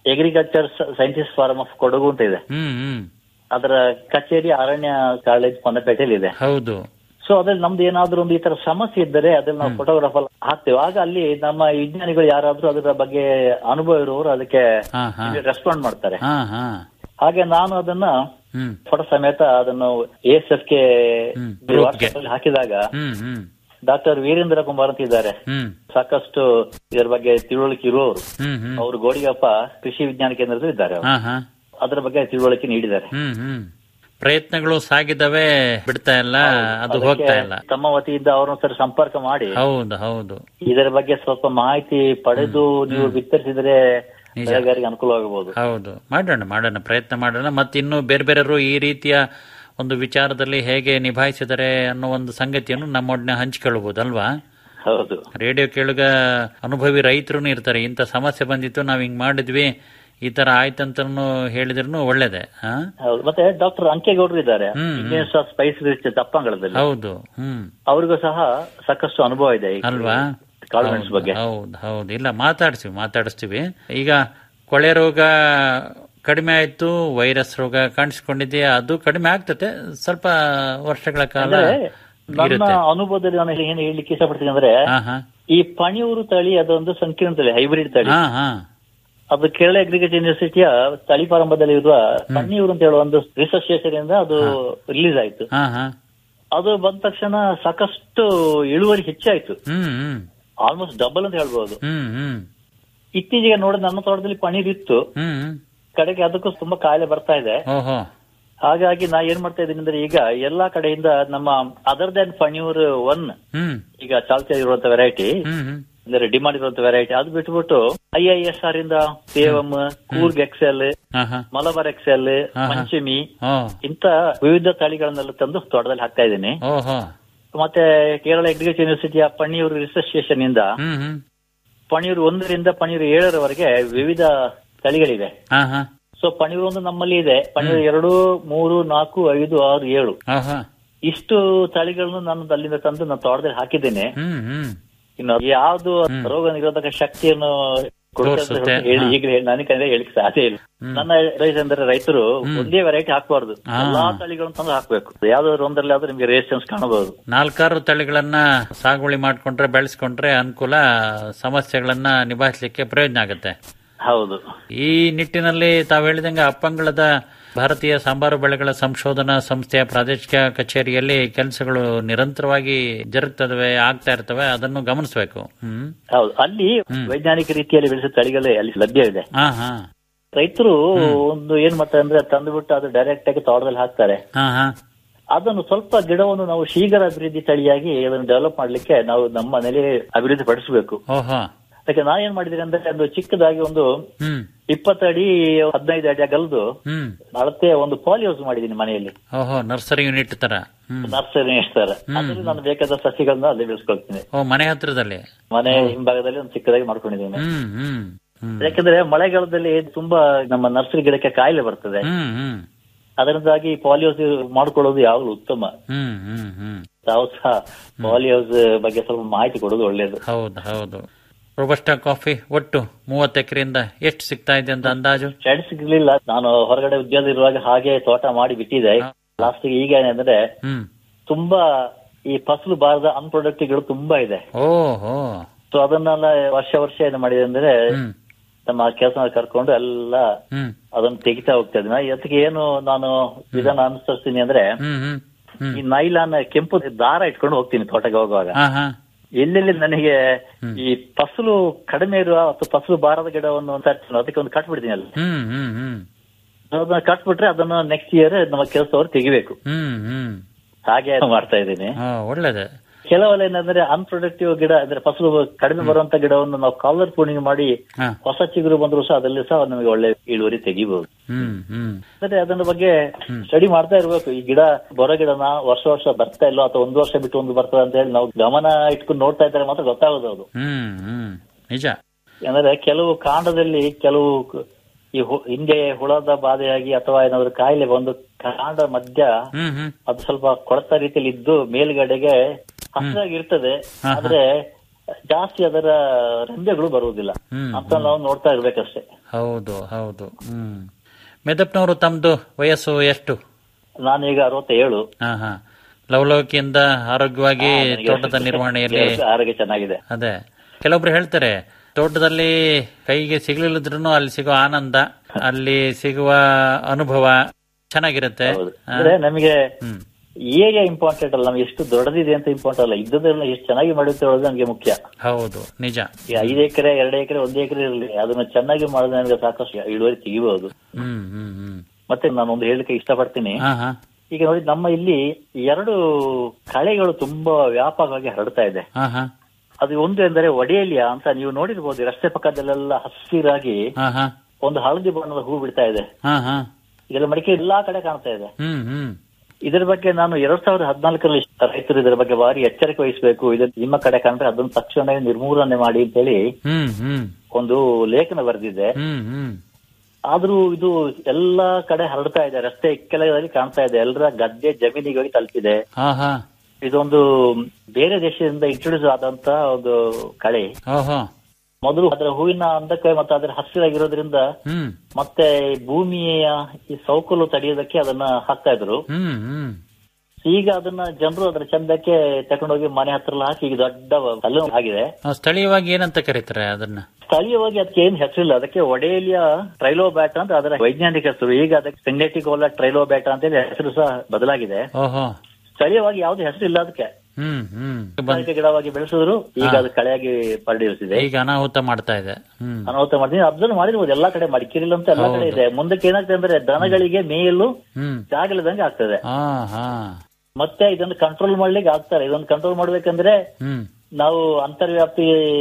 agriculture scientist forum of Kodagu ಅಂತ ಇದೆ ಹ್ಮ್ ಹ್ಮ್ ಅದರ ಕಚೇರಿ ಅರಣ್ಯ ಕಾಲೇಜ್ ಪೊನ್ನಪೇಟೆಯಲ್ಲಿ ಇದೆ ಹೌದು ಸೊ ಅದ್ರಲ್ಲಿ ನಮ್ದು ಏನಾದ್ರೂ ಒಂದು ಈ ತರ ಸಮಸ್ಯೆ ಇದ್ದರೆ ಅದ್ರಲ್ಲಿ ನಾವು ಫೋಟೋಗ್ರಾಫರ್ ಹಾಕ್ತೇವೆ ಆಗ ಅಲ್ಲಿ ನಮ್ಮ ವಿಜ್ಞಾನಿಗಳು ಯಾರಾದ್ರೂ ಅದರ ಬಗ್ಗೆ ಅನುಭವ ಇರುವವರು ಅದಕ್ಕೆ ಹಾ ಹಾ ರೆಸ್ಪಾಂಡ್ ಮಾಡ್ತಾರೆ ಹಾ ಹಾ ಹಾಗೆ ನಾನು ಅದನ್ನ ಹ್ಮ್ ಫೋಟೋ ಸಮೇತ ಅದನ್ನು ಎಸ್ ಎಫ್ ಕೆ ಹ್ಮ್, ಗ್ರೂಪ್ಗೆ. ಹಾಕಿದಾಗ ಹ್ಮ್ ಹ್ಮ್ ಡಾಕ್ಟರ್ ವೀರೇಂದ್ರ ಕುಮಾರ್ ಅಂತ ಇದ್ದಾರೆ ಹ್ಮ್ ಸಾಕಷ್ಟು ಇದರ ಬಗ್ಗೆ ತಿಳುವಳಿಕೆ ಇರುವವರು ಹ್ಮ್ ಹ್ಮ್ ಅವರು ಗೋಡಿಗಪ್ಪ ಕೃಷಿ ವಿಜ್ಞಾನ ಕೇಂದ್ರದಲ್ಲಿ ಇದ್ದಾರೆ ಅವರು. ಹಾ ಹಾ ಅದರ ಬಗ್ಗೆ ತಿಳುವಳಿಕೆ ನೀಡಿದ್ದಾರೆ ಹ್ಮ್ ಹ್ಮ್ ಪ್ರಯತ್ನಗಳು ಸಾಗಿದವೆ ಬಿಡ್ತಾ ಇಲ್ಲ ಅದು ಹೋಗ್ತಾ ಇಲ್ಲ ಅದಕ್ಕೆ ತಮ್ಮ ವತಿಯಿಂದ ಅವ್ರನ್ನ ಸರಿ ಸಂಪರ್ಕ ಮಾಡಿ ಹೌದು ಹೌದು ಇದರ ಬಗ್ಗೆ ಸ್ವಲ್ಪ ಮಾಹಿತಿ ಪಡೆದು ನೀವು ವಿತರಿಸಿದ್ರೆ ಬೆಳೆಗಾರರಿಗೆ ಅನುಕೂಲವಾಗಬಹುದು ಹೌದು ಮಾಡೋಣ ಮಾಡೋಣ ಪ್ರಯತ್ನ ಮಾಡೋಣ ಮತ್ತೆ ಇನ್ನು ಬೇರೆ ಬೇರೆಯವರು ಈ ರೀತಿಯ ಒಂದು ವಿಚಾರದಲ್ಲಿ ಹೇಗೆ ನಿಭಾಯಿಸಿದರೆ ಅನ್ನೋ ಒಂದು ಸಂಗತಿಯನ್ನು ನಮ್ಮೊಡನೆ ಹಂಚಿಕೊಳ್ಳಬಹುದು ಅಲ್ವಾ ಹೌದು ರೇಡಿಯೋ ಕೇಳುಗ ಅನುಭವಿ ರೈತರು ಇರ್ತಾರೆ ಇಂಥ ಸಮಸ್ಯೆ ಬಂದಿತ್ತು ನಾವ್ ಹಿಂಗ್ ಮಾಡಿದ್ವಿ ಈ ತರ ಆಯ್ತಂತನು ಹೇಳಿದ್ರು ಒಳ್ಳೇದೆ ಹಾ ಹೌದು ಮತ್ತೆ ಡಾಕ್ಟರ್ ಅಂಕೇಗೌಡರು ಇದ್ದಾರೆ ಹ್ಮ್, ಇಂಡಿಯನ್ ಸ್ಪೈಸ್ ರಿಚ್ ದಪ್ಪಂಗಳದಲ್ಲಿ ಹೌದು ಹ್ಮ್ ಅವ್ರಿಗೂ ಸಹ ಸಾಕಷ್ಟು ಅನುಭವ ಇದೆ ಈ ಅಲ್ವಾ ಕಾಳುಮೆಣಸು ಬಗ್ಗೆ ಹೌದು ಹೌದು ಇಲ್ಲ ಮಾತಾಡ್ತೀವಿ ಮಾತಾಡಿಸ್ತೀವಿ ಈಗ ಕೊಳೆ ರೋಗ ಕಡಿಮೆ ಆಯ್ತು ವೈರಸ್ ರೋಗ ಕಾಣಿಸ್ಕೊಂಡಿದೆಯಾ ಅದು ಕಡಿಮೆ ಆಗ್ತತೆ ಸ್ವಲ್ಪ ವರ್ಷಗಳ ಕಾಲ ಅಂದ್ರೆ ನನ್ನ ಇರುತ್ತೆ ಅನುಭವದಲ್ಲಿ ನಾನು ಏನು ಹೇಳಲಿಕ್ಕೆ ಇಷ್ಟಪಡ್ತೀನಿ ಅಂದ್ರೆ ಹಾ ಹಾ ಈ ಪಣಿಯೂರು ತಳಿ ಅದೊಂದು ಸಂಕೀರ್ಣ ತಳಿ ಹೈಬ್ರಿಡ್ ತಳಿ ಹಾ ಹಾ ಅದು ಕೇರಳ ಅಗ್ರಿಕಲ್ಚರ್ ಯೂನಿವರ್ಸಿಟಿಯ ತಳಿ ಪ್ರಾರಂಭದಲ್ಲಿ ಇರುವ ಪಣಿಯೂರು ಅಂತ ಹೇಳುವ ಒಂದು ರಿಸರ್ಚ್ ಇಂದ ಅದು ರಿಲೀಸ್ ಆಯ್ತು ಹಾ ಹಾ ಅದು ಬಂದ ತಕ್ಷಣ ಸಾಕಷ್ಟು ಇಳುವರಿ ಹೆಚ್ಚಾಯ್ತು ಹ್ಮ್ ಹ್ಮ್ ಆಲ್ಮೋಸ್ಟ್ ಡಬಲ್ ಅಂತ ಹೇಳ್ಬೋದು ಹ್ಮ್ ಹ್ಮ್ ಇತ್ತೀಚೆಗೆ ನೋಡಿದ ನನ್ನ ತೋಟದಲ್ಲಿ ಪನೀರ್ ಇತ್ತು ಹ್ಮ್ ಕಡೆಗೆ ಅದಕ್ಕೂ ತುಂಬಾ ಕಾಯಿಲೆ ಬರ್ತಾ ಇದೆ ಓಹೋ ಹಾಗಾಗಿ ನಾ ಏನ್ ಮಾಡ್ತಾ ಇದ್ದೀನಿ ಅಂದ್ರೆ ಈಗ ಎಲ್ಲಾ ಕಡೆಯಿಂದ ನಮ್ಮ ಅದರ್ ದನ್ ಪಣಿಯೂರ್ ಒನ್ ಹ್ಮ್ ಈಗ ಚಾಲ್ತಿ ಇರುವಂತ ವೆರೈಟಿ ಹ್ಮ್ ಹ್ಮ್ ಅಂದ್ರೆ ಡಿಮಾಂಡ್ ಇರುವಂತ ವೆರೈಟಿ ಅದು ಬಿಟ್ಬಿಟ್ಟು ಐ ಐ ಎಸ್ ಆರ್ ಇಂದ ಸೇವಮ್ ಕೂರ್ಗ್ ಎಕ್ಸೆಲ್ ಹಾ ಹಾ ಮಲಬಾರ್ ಎಕ್ಸೆಲ್ ಹಾ, ಹಾ. ಪಂಚಮಿ ಓ ಇಂತ ವಿವಿಧ ತಳಿಗಳನ್ನೆಲ್ಲ ತಂದು ತೋಟದಲ್ಲಿ ಹಾಕ್ತಾ ಇದ್ದೀನಿ ಓಹೋ ಮತ್ತೆ ಕೇರಳ ಅಗ್ರಿಕಲ್ಚರ್ ಯೂನಿವರ್ಸಿಟಿಯ ಪಣಿಯೂರು ರಿಸರ್ಚ್ ಸ್ಟೇಷನ್ ಇಂದ ಹ್ಮ್ ಹ್ಮ್ ಪಣಿಯೂರು ಒಂದರಿಂದ ಪಣಿಯೂರು ಏಳರವರೆಗೆ ವಿವಿಧ ತಳಿಗಳಿವೆ ಹಾ ಹಾ ಸೊ ಪಣಿಯೂರು ಒಂದು ನಮ್ಮಲ್ಲಿ ಇದೆ ಪಣಿಯೂರು ಎರಡು ಮೂರು ನಾಲ್ಕು ಐದು ಆರು ಏಳು ಓಹೋ ಇಷ್ಟು ತಳಿಗಳನ್ನು ನಾನು ಅಲ್ಲಿಂದ ತಂದು ನಾನು ತೋಟದಲ್ಲಿ ಹಾಕಿದ್ದೇನೆ ಹ್ಮ್ ಹ್ಮ್ ಇನ್ನು ಯಾವ್ದು ರೋಗ ನಿರೋಧಕ ಶಕ್ತಿಯನ್ನು ಕೊಡುತ್ತೆ ಅಂತ ತೋರ್ಸುತ್ತೆ. ಹೇಳಿ ಹಾ. ಈಗಲೇ ನನಗೆ ಹೇಳಿಕ್ ಸಾಧ್ಯ ಇಲ್ಲ ನನ್ನ ರೈತ ಅಂದ್ರೆ ರೈತರು ಒಂದೇ ವೆರೈಟಿ ಹಾಕಬಾರ್ದು ಹಾ. ಎಲ್ಲಾ ತಳಿಗಳನ್ನು ತಂದು ಹಾಕ್ಬೇಕು ಯಾವ್ದಾದ್ರು ಒಂದರಲ್ಲಿ ಆದ್ರೂ ನಿಮ್ಗೆ ರೇಷನ್ಸ್ ಕಾಣಬಹುದು ನಾಲ್ಕಾರು ತಳಿಗಳನ್ನ ಸಾಗುವಳಿ ಮಾಡ್ಕೊಂಡ್ರೆ ಬೆಳೆಸ್ಕೊಂಡ್ರೆ ಅನುಕೂಲ ಸಮಸ್ಯೆಗಳನ್ನ ನಿಭಾಯಿಸಲಿಕ್ಕೆ ಪ್ರಯೋಜನ ಆಗುತ್ತೆ ಹೌದು ಈ ನಿಟ್ಟಿನಲ್ಲಿ ತಾವು ಹೇಳಿದಂಗೆ ಅಪ್ಪಂಗಳದ ಭಾರತೀಯ ಸಾಂಬಾರು ಬೆಳೆಗಳ ಸಂಶೋಧನಾ ಸಂಸ್ಥೆಯ ಪ್ರಾದೇಶಿಕ ಕಚೇರಿಯಲ್ಲಿ ಕೆಲಸಗಳು ನಿರಂತರವಾಗಿ ಜರುಗ್ತದವೆ ಆಗ್ತಾ ಇರ್ತವೆ ಅದನ್ನು ಗಮನಿಸಬೇಕು ಹ್ಮ್ ಹೌದು ಅಲ್ಲಿ ವೈಜ್ಞಾನಿಕ ರೀತಿಯಲ್ಲಿ ಬೆಳೆಸಿದ ತಳಿಗಳೇ ಅಲ್ಲಿ ಲಭ್ಯವಿದೆ ಹಾ ಹಾ ರೈತರು ಒಂದು ಏನ್ ಮಾಡ್ತಾರೆ ಅಂದ್ರೆ ತಂದುಬಿಟ್ಟು ಅದು ಡೈರೆಕ್ಟ್ ಆಗಿ ತೋಟದಲ್ಲಿ ಹಾಕ್ತಾರೆ ಹಾ ಹಾ ಅದನ್ನು ಸ್ವಲ್ಪ ಗಿಡವನ್ನು ನಾವು ಶೀಘ್ರ ಅಭಿವೃದ್ಧಿ ತಳಿಯಾಗಿ ಅದನ್ನು ಡೆವಲಪ್ ಮಾಡ್ಲಿಕ್ಕೆ ನಾವು ನಮ್ಮ ಮನೇಲಿ ಅಭಿವೃದ್ಧಿ ಪಡಿಸಬೇಕು ಓಹೋ ಅದಕ್ಕೆ ನಾ ಏನ್ ಮಾಡಿದ್ದೀನಿ ಅಂದ್ರೆ ಒಂದು ಚಿಕ್ಕದಾಗಿ ಒಂದು ಹ್ಮ್ ಇಪ್ಪತ್ತು ಅಡಿ ಹದಿನೈದು ಅಡಿ ಅಗಲ್ದು ಹ್ಮ್ ಅಳತೆ ಒಂದು ಪಾಲಿ ಹೌಸ್ ಮಾಡಿದ್ದೀನಿ ಮನೆಯಲ್ಲಿ ಓಹೋ ನರ್ಸರಿ ಯೂನಿಟ್ ತರ ಹ್ಮ್ ನರ್ಸರಿ ಇರ್ತಾರೆ ಅದ್ರಲ್ಲಿ ನಾನು ಬೇಕಾದ ಸಸಿಗಳನ್ನ ಅಲ್ಲಿ ಬೆಳೆಸ್ಕೊಳ್ತೀನಿ ಓ ಮನೆ ಹತ್ರದಲ್ಲಿ ಮನೆ ಹಿಂಭಾಗದಲ್ಲಿ ಒಂದು ಚಿಕ್ಕದಾಗಿ ಮಾಡ್ಕೊಂಡಿದ್ದೀನಿ ಹ್ಮ್ ಹ್ಮ್ ಹ್ಮ್ ಯಾಕಂದ್ರೆ ಮಳೆಗಾಲದಲ್ಲಿ ತುಂಬಾ ನಮ್ಮ ನರ್ಸರಿ ಗಿಡಕ್ಕೆ ಕಾಯಿಲೆ ಬರ್ತದೆ ಹ್ಮ್ ಹ್ಮ್ ಅದರಿಂದಾಗಿ ಪಾಲಿ ಹೌಸ್ ಮಾಡ್ಕೊಳ್ಳೋದು ಯಾವಾಗಲೂ ಉತ್ತಮ ಹ್ಮ್ ಹ್ಮ್ ಹ್ಮ್ ತಾವು ಸಹ ಪಾಲಿ ಹೌಸ್ ಬಗ್ಗೆ ಸ್ವಲ್ಪ ಮಾಹಿತಿ ಕೊಡೋದು ಒಳ್ಳೇದು ಹೌದು ಹೌದು ರೋಬಸ್ಟಾ ಕಾಫಿ ಒಟ್ಟು ಮೂವತ್ತು ಎಕರೆಯಿಂದ ಎಷ್ಟು ಸಿಗ್ತಾ ಇದೆ ಅಂತ ಅಂದಾಜು ಸ್ಟಡಿ ಸಿಗ್ಲಿಲ್ಲ ನಾನು ಹೊರಗಡೆ ಉದ್ಯೋಗ ಇರುವಾಗ ಹಾಗೆ ತೋಟ ಮಾಡಿ ಬಿಟ್ಟಿದ್ದೆ ಲಾಸ್ಟ್ ಈಗ ಏನಂದ್ರೆ ಹ್ಮ್ ತುಂಬಾ ಈ ಫಸಲು ಬಾರದ ಅನ್ಪ್ರೊಡಕ್ಟಿವ್ಗಳು ತುಂಬಾ ಇದೆ ಓಹೋ ಸೊ ಅದನ್ನೆಲ್ಲ ವರ್ಷ ವರ್ಷ ಏನು ಮಾಡಿದೆ ಅಂದ್ರೆ ಹ್ಮ್ ನಮ್ಮ ಕೆಲಸ ಕರ್ಕೊಂಡು ಎಲ್ಲ ಹ್ಮ್ ಅದನ್ನ ತೆಗಿತಾ ಹೋಗ್ತಾ ಇದ್ದೀನಿ ಅದಕ್ಕೆ ಏನು ನಾನು ವಿಧಾನ ಅನುಸರಿಸ್ತೀನಿ ಅಂದ್ರೆ ಹ್ಮ್ ಹ್ಮ್ ಹ್ಮ್ ಈ ನೈಲಾನ್ ಕೆಂಪು ದಾರ ಇಟ್ಕೊಂಡು ಹೋಗ್ತೀನಿ ತೋಟಕ್ಕೆ ಹೋಗುವಾಗ ಹಾ ಹಾ ಎಲ್ಲೆಲ್ಲಿ ನನಗೆ ಈ ಫಸಲು ಕಡಿಮೆ ಇರುವ ಅಥವಾ ಫಸಲು ಬಾರದ ಗಿಡವನ್ನು ತರ್ತೀನಿ ಅದಕ್ಕೆ ಒಂದು ಕಟ್ಬಿಡ್ತೀನಿ ಅಲ್ಲಿ ಹ್ಮ್ ಹ್ಮ್ ಹ್ಮ್ ಅದನ್ನ ಕಟ್ಬಿಟ್ರೆ ಅದನ್ನ ನೆಕ್ಸ್ಟ್ ಇಯರ್ ನಮ್ಮ ಕೆಲಸದವ್ರು ತೆಗಿಬೇಕು ಹ್ಮ್ ಹ್ಮ್ ಹಾಗೆ ಮಾಡ್ತಾ ಇದ್ದೀನಿ ಹಾ ಒಳ್ಳೇದೆ ಕೆಲವೆಲ್ಲ ಏನಂದ್ರೆ ಅನ್ಪ್ರೊಡಕ್ಟಿವ್ ಗಿಡ ಅಂದ್ರೆ ಫಸಲು ಕಡಿಮೆ ಬರುವಂತ ಗಿಡವನ್ನು ನಾವು ಕಲರ್ ಪೂರ್ಣಿಂಗ್ ಮಾಡಿ ಹಾ ಹೊಸ ಚಿಗುರು ಬಂದ್ರು ಸಹ ಅದರಲ್ಲಿ ಸಹ ನಮಗೆ ಒಳ್ಳೆ ಇಳುವರಿ ತೆಗಿಬಹುದು ಹ್ಮ್ ಹ್ಮ್ ಅಂದ್ರೆ ಅದನ್ನ ಬಗ್ಗೆ ಸ್ಟಡಿ ಮಾಡ್ತಾ ಇರ್ಬೇಕು ಈ ಗಿಡ ಬರೋ ಗಿಡನ ವರ್ಷ ವರ್ಷ ಬರ್ತಾ ಇಲ್ಲೋ ಅಥವಾ ಒಂದು ವರ್ಷ ಬಿಟ್ಟು ಒಂದು ಬರ್ತದೆ ಅಂತ ಹೇಳಿ ನಾವು ಗಮನ ಇಟ್ಕೊಂಡು ನೋಡ್ತಾ ಇದ್ದಾರೆ ಮಾತ್ರ ಗೊತ್ತಾಗೋದು ಅದು ಹ್ಮ್ ಹ್ಮ್ ನಿಜ ಅಂದ್ರೆ ಕೆಲವು ಕಾಂಡದಲ್ಲಿ ಕೆಲವು ಕ- ಈ ಹು- ಹಿಂದೆ ಹುಳದ ಬಾಧೆಯಾಗಿ ಅಥವಾ ಏನಾದ್ರು ಕಾಯಿಲೆ ಬಂದು ಕಾಂಡ ಮಧ್ಯ ಹ್ಮ್ ಹ್ಮ್ ಅದು ಸ್ವಲ್ಪ ಕೊಳತ ರೀತಿಯಲ್ಲಿ ಇದ್ದು ಮೇಲ್ಗಡೆಗೆ ಹಸಿರಾಗಿ ಇರ್ತದೆ ಹಾ, ಹಾ. ಆದ್ರೆ ಜಾಸ್ತಿ ಅದರ ರೆಂಬೆಗಳು ಬರುವುದಿಲ್ಲ ಹ್ಮ್, ಅಂತ ನಾವು ನೋಡ್ತಾ ಇರ್ಬೇಕಷ್ಟೇ ಹೌದು ಹೌದು ಹ್ಮ್ ಮೆದಪ್ನವರು ತಮ್ದು ವಯಸ್ಸು ಎಷ್ಟು ನಾನೀಗ ಅರವತ್ತೇಳು ಹಾ ಹಾ ಲವಲವಿಕೆಯಿಂದ ಆರೋಗ್ಯವಾಗಿ ನನಗೆ ತೋಟದ ನಿರ್ವಹಣೆಯಲ್ಲಿ ಆರೋಗ್ಯ ಚೆನ್ನಾಗಿದೆ ಅದೇ ಕೆಲವೊಬ್ರು ಹೇಳ್ತಾರೆ ತೋಟದಲ್ಲಿ ಕೈಗೆ ಸಿಗ್ಲಿಲ್ಲದ್ರೂ ಅಲ್ಲಿ ಸಿಗುವ ಆನಂದ ಅಲ್ಲಿ ಸಿಗುವ ಅನುಭವ ಚೆನ್ನಾಗಿರುತ್ತೆ ಹೌದು ಹಾ. ಅಂದ್ರೆ ನಮಗೆ ಹ್ಮ್ ಏರಿಯಾ ಇಂಪಾರ್ಟೆಂಟ್ ಅಲ್ಲ ನಮ್ಗೆ ಎಷ್ಟು ದೊಡ್ಡದಿದೆ ಅಂತ ಇಂಪಾರ್ಟೆಂಟ್ ಅಲ್ಲ ಇದ್ದದನ್ನ ಎಷ್ಟು ಚೆನ್ನಾಗಿ ಮಾಡುತ್ತೆ ಹೇಳೋದು ನಮಗೆ ಮುಖ್ಯ ಹೌದು ನಿಜ ಈ ಐದು ಎಕರೆ ಎರಡು ಎಕರೆ ಒಂದು ಎಕರೆ ಇರಲಿ ಅದನ್ನ ಚೆನ್ನಾಗಿ ಮಾಡಿದ್ರೆ ನನಗೆ ಸಾಕಷ್ಟು ಇಳುವರಿ ತೆಗಿಬಹುದು ಹ್ಮ್ ಹ್ಮ್ ಹ್ಮ್ ಮತ್ತೆ ನಾನು ಒಂದು ಹೇಳಲಿಕ್ಕೆ ಇಷ್ಟಪಡ್ತೀನಿ ಹಾ ಹಾ ಈಗ ನೋಡಿ ನಮ್ಮ ಇಲ್ಲಿ ಎರಡು ಕಳೆಗಳು ತುಂಬಾ ವ್ಯಾಪಕವಾಗಿ ಹರಡ್ತಾ ಇದೆ ಹಾ ಹಾ ಅದು ಒಂದು ಎಂದರೆ ಒಡೆಯಲಿಯ ಅಂತ ನೀವು ನೋಡಿರ್ಬೋದು ರಸ್ತೆ ಪಕ್ಕದಲ್ಲೆಲ್ಲ ಹಸಿರಾಗಿ ಹಾ ಹಾ ಒಂದು ಹಳದಿ ಬಣ್ಣದ ಹೂ ಬಿಡ್ತಾ ಇದೆ ಹಾ ಹಾ ಇದೆಲ್ಲ ಮಡಿಕೆ ಎಲ್ಲಾ ಕಡೆ ಕಾಣ್ತಾ ಇದೆ ಹ್ಮ್ ಹ್ಮ್ ಇದರ ಬಗ್ಗೆ ನಾನು ಎರಡ್ ಸಾವಿರದ ಹದಿನಾಲ್ಕರಲ್ಲಿ ರೈತರು ಇದರ ಬಗ್ಗೆ ಭಾರಿ ಎಚ್ಚರಿಕೆ ವಹಿಸಬೇಕು ಇದು ನಿಮ್ಮ ಕಡೆ ಕಂಡ್ರೆ ಅದನ್ನು ತಕ್ಷಣ ನಿರ್ಮೂಲನೆ ಮಾಡಿ ಅಂತ ಹೇಳಿ ಹ್ಮ್ ಹ್ಮ್ ಒಂದು ಲೇಖನ ಬರೆದಿದೆ ಹ್ಮ್ ಹ್ಮ್ ಆದ್ರೂ ಇದು ಎಲ್ಲಾ ಕಡೆ ಹರಡ್ತಾ ಇದೆ ರಸ್ತೆ ಇಕ್ಕೆಲದಲ್ಲಿ ಕಾಣ್ತಾ ಇದೆ ಎಲ್ಲರ ಗದ್ದೆ ಜಮೀನಿಗೆ ಹೋಗಿ ತಲುಪಿದೆ ಹಾ ಹಾ ಇದೊಂದು ಬೇರೆ ದೇಶದಿಂದ ಇಂಟ್ರೊಡ್ಯೂಸ್ ಆದಂತ ಒಂದು ಕಳೆ ಓಹೋ ಮೊದಲು ಅದರ ಹೂವಿನ ಅಂದಕ್ಕೆ ಮತ್ತೆ ಅದರ ಹಸಿರಾಗಿರೋದ್ರಿಂದ ಹ್ಮ್ ಮತ್ತೆ ಭೂಮಿಯ ಈ ಸೌಕಲು ತಡೆಯೋದಕ್ಕೆ ಅದನ್ನ ಹಾಕ್ತಾ ಇದ್ರು ಹ್ಮ್ ಹ್ಮ್ ಈಗ ಅದನ್ನ ಜನರು ಅದರ ಚಂದಕ್ಕೆ ತಗೊಂಡೋಗಿ ಮನೆ ಹತ್ರ ಎಲ್ಲ ಹಾಕಿ ಈಗ ದೊಡ್ಡ ಕಲ್ಲು ಆಗಿದೆ ಆ, ಸ್ಥಳೀಯವಾಗಿ ಏನಂತ ಕರೀತಾರೆ ಅದನ್ನ ಸ್ಥಳೀಯವಾಗಿ ಅದಕ್ಕೆ ಏನ್ ಹೆಸರಿಲ್ಲ ಅದಕ್ಕೆ ಒಡೇಲಿಯ ಟ್ರೈಲೋಬ್ಯಾಟ್ ಅಂತ ಅದರ ವೈಜ್ಞಾನಿಕ ಹೆಸರು ಈಗ ಅದಕ್ಕೆ ಸಿಂಡೆಟಿಕ್ ಓಲಾ ಟ್ರೈಲೋಬ್ಯಾಟ್ ಅಂತ ಹೇಳಿ ಹೆಸರು ಸಹ ಬದಲಾಗಿದೆ ಓಹೋ ಸ್ಥಳೀಯವಾಗಿ ಯಾವ್ದು ಹೆಸರು ಇಲ್ಲ ಅದಕ್ಕೆ ಹ್ಮ್ ಹ್ಮ್ ಬಂದ್- ತರಕಾರಿ ಗಿಡವಾಗಿ ಬೆಳೆಸಿದ್ರು ಈಗ ಅದು ಕಳೆಯಾಗಿ ಪರಿಣಿಸಿದೆ ಈಗ ಅನಾಹುತ ಮಾಡ್ತಾ ಇದೆ ಹ್ಮ್ ಅನಾಹುತ ಮಾಡ್ತೀನಿ ಅಬ್ಸರ್ವ್ ಮಾಡಿರ್ಬೋದು ಎಲ್ಲಾ ಕಡೆ ಮಡಿಕೇರಿಲ್ ಅಂತ ಎಲ್ಲಾ ಕಡೆ ಇದೆ ಮುಂದಕ್ಕೆ ಏನಾಗ್ತದೆ ಅಂದ್ರೆ ದನಗಳಿಗೆ ಮೇಯಲು ಹ್ಮ್ ಜಾಗ ಇಲ್ಲದಂಗೆ ಆಗ್ತದೆ ಹಾ ಹಾ ಮತ್ತೆ ಇದನ್ನು ಕಂಟ್ರೋಲ್ ಮಾಡ್ಲಿಕ್ಕೆ ಆಗ್ತಾರೆ ಇದನ್ನು ಕಂಟ್ರೋಲ್ ಮಾಡ್ಬೇಕಂದ್ರೆ ಹ್ಮ್ ನಾವು ಅಂತರ್ವ್ಯಾಪ್ತಿ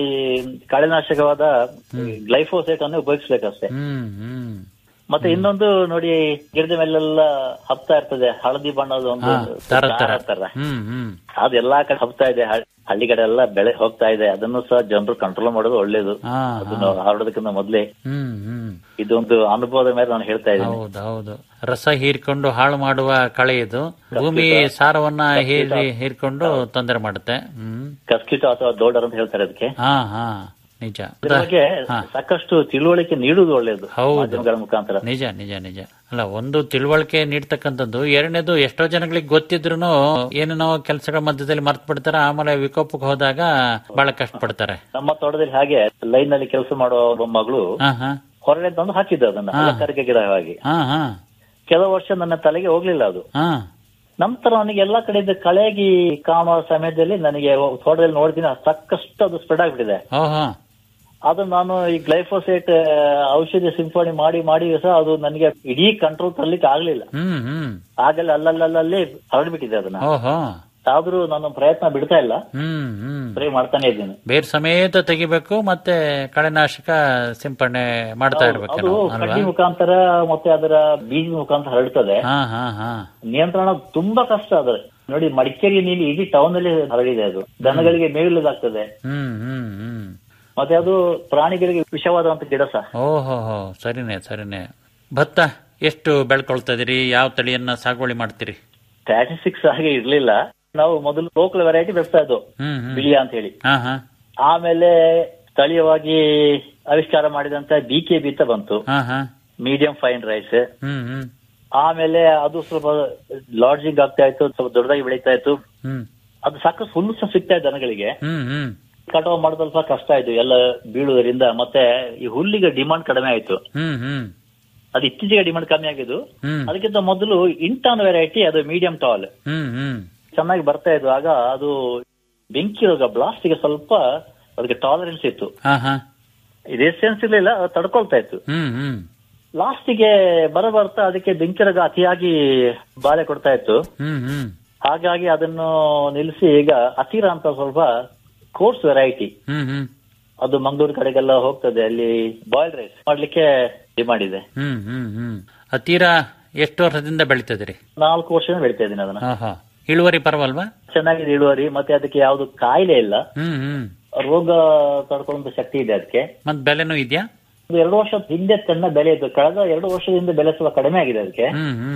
ಕಳೆನಾಶಕವಾದ ಗ್ಲೈಫೋಸೇಟ್ ಅನ್ನು ಉಪಯೋಗಿಸ್ಬೇಕಷ್ಟೇ ಹ್ಮ್ ಹ್ಮ್ ಮತ್ತೆ ಇನ್ನೊಂದು ನೋಡಿ ಗಿಡದ ಮೇಲೆಲ್ಲ ಹಬ್ತಾ ಇರ್ತದೆ ಹಳದಿ ಬಣ್ಣದ ಒಂದು ಹಾ ತರ ತರ ದಾರ ತರ ಹ್ಮ್ ಹ್ಮ್ ಅದು ಎಲ್ಲಾ ಕಡೆ ಹಬ್ತಾ ಇದೆ ಹಳ್- ಹಳ್ಳಿ ಕಡೆ ಎಲ್ಲ ಬೆಳೆ ಹೋಗ್ತಾ ಇದೆ ಅದನ್ನು ಸಹ ಜನರು ಕಂಟ್ರೋಲ್ ಮಾಡೋದು ಒಳ್ಳೇದು ಹಾ ಅದನ್ನು ಹರಡೋದಕ್ಕಿಂತ ಮೊದ್ಲೇ ಹ್ಮ್ ಹ್ಮ್ ಇದೊಂದು ಅನುಭವದ ಮೇಲೆ ನಾನು ಹೇಳ್ತಾ ಇದ್ದೀನಿ ಹೌದು ಹೌದು ರಸ ಹೀರ್ಕೊಂಡು ಹಾಳು ಮಾಡುವ ಕಳೆ ಇದು ಭೂಮಿ ಸಾರವನ್ನ ಹೀರಿ ಹೀರ್ಕೊಂಡು ತೊಂದರೆ ಮಾಡುತ್ತೆ ಹ್ಮ್ ಕಸ್ಕಿಟೋ ಅಥವಾ ದೋಡರ್ ಅಂತ ಹೇಳ್ತಾರೆ ಅದಕ್ಕೆ ಹಾ ಹಾ ನಿಜ ಇದ್ರ ಬಗ್ಗೆ ಹಾ. ಸಾಕಷ್ಟು ತಿಳುವಳಿಕೆ ನೀಡುವುದು ಒಳ್ಳೇದು ಹೌದು. ಮಾಧ್ಯಮಗಳ ಮುಖಾಂತರ ನಿಜ ನಿಜ ನಿಜ ಅಲ್ಲ ಒಂದು ತಿಳುವಳಿಕೆ ನೀಡ್ತಕ್ಕಂಥದ್ದು ಎರಡನೇದು ಎಷ್ಟೋ ಜನಗಳಿಗೆ ಗೊತ್ತಿದ್ರು ಏನೇನೋ ಕೆಲಸಗಳ ಮಧ್ಯದಲ್ಲಿ ಮರ್ತು ಬಿಡ್ತಾರೆ ಆಮೇಲೆ ವಿಕೋಪಕ್ಕೆ ಹೋದಾಗ ಬಹಳ ಕಷ್ಟಪಡ್ತಾರೆ ನಮ್ಮ ತೋಟದಲ್ಲಿ ಹಾಗೆ ಲೈನ್ ನಲ್ಲಿ ಕೆಲಸ ಮಾಡುವ ಒಬ್ಬ ಮಗಳು ಹಾ ಹಾ ಹೊರಗಡೆ ತಂದು ಹಾಕಿದ್ದು ಅದನ್ನ ಹಾ. ಅಲಂಕಾರಿಕ ಗಿಡವಾಗಿ ಹಾ ಹಾ ಕೆಲವು ವರ್ಷ ನನ್ನ ತಲೆಗೆ ಹೋಗ್ಲಿಲ್ಲ ಅದು ಹಾ ನಂತರ ನನಗೆ ಎಲ್ಲಾ ಕಡೆಯಿಂದ ಕಳೆಯಾಗಿ ಕಾಣುವ ಸಮಯದಲ್ಲಿ ನನಗೆ ತೋಟದಲ್ಲಿ ನೋಡ್ತೀನಿ ಅದು ಸಾಕಷ್ಟು ಅದು ಸ್ಪ್ರೆಡ್ ಆಗ್ಬಿಟ್ಟಿದೆ ಓಹೋ ಅದು ನಾನು ಈ ಗ್ಲೈಫೋಸೇಟ್ ಔಷಧಿ ಸಿಂಪಡಣೆ ಮಾಡಿ ಮಾಡಿ ಸಹ ಅದು ನನಗೆ ಇಡೀ ಕಂಟ್ರೋಲ್ ತರಲಿಕ್ಕೆ ಆಗ್ಲಿಲ್ಲ ಹ್ಮ್ ಹ್ಮ್ ಆಗಲ್ಲ ಅಲ್ಲಲ್ಲಲ್ಲಿ ಹರಡ್ಬಿಟ್ಟಿದೆ ಅದನ್ನ ಓಹೋ ಆದ್ರೂ ನಾನು ಪ್ರಯತ್ನ ಬಿಡ್ತಾ ಇಲ್ಲ ಹ್ಮ್ ಹ್ಮ್ ಸ್ಪ್ರೇ ಮಾಡ್ತಾನೆ ಇದ್ದೀನಿ ಬೇರ್ ಸಮೇತ ತೆಗಿಬೇಕು ಮತ್ತೆ ಕಳೆನಾಶಕ ಸಿಂಪಡಣೆ ಮಾಡ್ತಾ ಅದು ಇರ್ಬೇಕೇನೋ ಅಲ್ವಾ ಕಡ್ಡಿ ಮುಖಾಂತರ ಮತ್ತೆ ಅದರ ಬೀಜ ಮುಖಾಂತರ ಹರಡ್ತದೆ ಹಾ ಹಾ ಹಾ ನಿಯಂತ್ರಣ ತುಂಬಾ ಕಷ್ಟ ಅದ್ರ ನೋಡಿ ಮಡಿಕೇರಿ ನೀಲಿ ಇಡೀ ಟೌನ್ ಅಲ್ಲಿ ಹರಡಿದೆ ಅದು ದನಗಳಿಗೆ ಮೇವಿಲ್ಲದಾಗ್ತದೆ ಹ್ಮ್ ಹ್ಮ್ ಹ್ಮ್ ಮತ್ತೆ ಅದು ಪ್ರಾಣಿಗಳಿಗೆ ವಿಷವಾದಂತ ಗಿಡ ಸಹ ಓಹೋ ಹೋ ಸರಿನೇ ಸರಿನೇ ಭತ್ತ ಎಷ್ಟು ಬೆಳ್ಕೊಳ್ತಾ ಇದೀರಿ ಯಾವ ತಳಿಯನ್ನ ಸಾಗುವಳಿ ಮಾಡ್ತೀರಿ ಸ್ಟ್ಯಾಟಿಸ್ಟಿಕ್ಸ್ ಹಾಗೆ ಇರ್ಲಿಲ್ಲ ನಾವು ಮೊದಲು ಲೋಕಲ್ ವೆರೈಟಿ ಬೆಳೆಸ್ತಾ ಇದ್ವು ಹ್ಮ್ ಹ್ಮ್ ಬಿಳಿಯ ಅಂತ ಹೇಳಿ ಹಾ ಹಾ ಆಮೇಲೆ ಸ್ಥಳೀಯವಾಗಿ ಆವಿಷ್ಕಾರ ಮಾಡಿದಂತ ಬಿ ಕೆ ಬಿ ಅಂತ ಬಂತು ಹಾ ಹಾ ಮೀಡಿಯಂ ಫೈನ್ ರೈಸ್ ಹ್ಮ್ ಹ್ಮ್ ಆಮೇಲೆ ಅದು ಸ್ವಲ್ಪ ಲಾಡ್ಜಿಂಗ್ ಆಗ್ತಾ ಇತ್ತು ಸ್ವಲ್ಪ ದೊಡ್ಡದಾಗಿ ಬೆಳೀತಾ ಇತ್ತು ಹ್ಮ್ ಅದು ಸಾಕಷ್ಟು ಹುಲ್ಲು ಸಹ ಸಿಗ್ತಾ ಇದೆ ದನಗಳಿಗೆ ಹ್ಮ್ ಹ್ಮ್ ಕಟಾವು ಮಾಡೋದು ಸ್ವಲ್ಪ ಕಷ್ಟ ಆಯ್ತು ಎಲ್ಲ ಬೀಳುವುದರಿಂದ ಮತ್ತೆ ಈ ಹುಲ್ಲಿಗೆ ಡಿಮಾಂಡ್ ಕಡಿಮೆ ಆಯ್ತು ಹ್ಮ್ ಹ್ಮ್ ಅದು ಇತ್ತೀಚೆಗೆ ಡಿಮಾಂಡ್ ಕಮ್ಮಿ ಆಗಿದ್ದು ಹ್ಮ್ ಅದಕ್ಕಿಂತ ಮೊದಲು ಇಂಟಾನ್ ವೆರೈಟಿ ಅದು ಮೀಡಿಯಂ ಟಾಲ್ ಹ್ಮ್ ಹ್ಮ್ ಚೆನ್ನಾಗಿ ಬರ್ತಾ ಇದ್ದು ಆಗ ಅದು ಬೆಂಕಿ ರೋಗ blast ಗೆ ಸ್ವಲ್ಪ ಅದಕ್ಕೆ ಟಾಲರೆನ್ಸ್ ಇತ್ತು ಹಾ ಹಾ ಇದು ಸೆನ್ಸ್ ಇರ್ಲಿಲ್ಲ ಅದು ತಡ್ಕೊಳ್ತಾ ಇತ್ತು ಹ್ಮ್ ಹ್ಮ್ ಲಾಸ್ಟಿಗೆ ಬರ ಬರ್ತಾ ಅದಕ್ಕೆ ಬೆಂಕಿ ರೋಗ ಅತಿಯಾಗಿ ಬಾಧೆ ಕೊಡ್ತಾ ಇತ್ತು ಹ್ಮ್ ಹ್ಮ್ ಹಾಗಾಗಿ ಅದನ್ನು ನಿಲ್ಲಿಸಿ ಈಗ ಅತಿರ ಅಂತ ಸ್ವಲ್ಪ ಕೋರ್ಸ್ ವೆರೈಟಿ ಹ್ಮ್ ಹ್ಮ್ ಅದು ಮಂಗಳೂರು ಕಡೆಗೆಲ್ಲ ಹೋಗ್ತದೆ ಅಲ್ಲಿ ಬಾಯ್ಲ್ ರೈಸ್ ಮಾಡ್ಲಿಕ್ಕೆ ಡಿಮಾಂಡ್ ಇದೆ ಹ್ಮ್ ಹ್ಮ್ ಹ್ಮ್ ಹತ್ತೀರ ಎಷ್ಟು ವರ್ಷದಿಂದ ಬೆಳಿತಿದ್ದೀರಿ ನಾಲ್ಕು ವರ್ಷ ಬೆಳಿತಾ ಇದ್ದೀನಿ ಅದನ್ನ ಹಾ ಹಾ ಇಳುವರಿ ಪರವಲ್ವಾ ಚೆನ್ನಾಗಿದೆ ಇಳುವರಿ ಮತ್ತೆ ಅದಕ್ಕೆ ಯಾವ್ದು ಕಾಯಿಲೆ ಇಲ್ಲ ಹ್ಮ್ ಹ್ಮ್ ರೋಗ ತಡ್ಕೊಳ್ಳುವಂತ ಶಕ್ತಿ ಇದೆ ಅದಕ್ಕೆ ಮತ್ ಬೆಲೆನೂ ಇದೆಯಾ ಒಂದು ಎರಡು ವರ್ಷ ಹಿಂದೆ ತನ್ನ ಬೆಲೆ ಇತ್ತು ಕಳೆದ ಎರಡು ವರ್ಷದಿಂದ ಬೆಲೆ ಸ್ವಲ್ಪ ಕಡಿಮೆ ಆಗಿದೆ ಅದಕ್ಕೆ ಹ್ಮ್ ಹ್ಮ್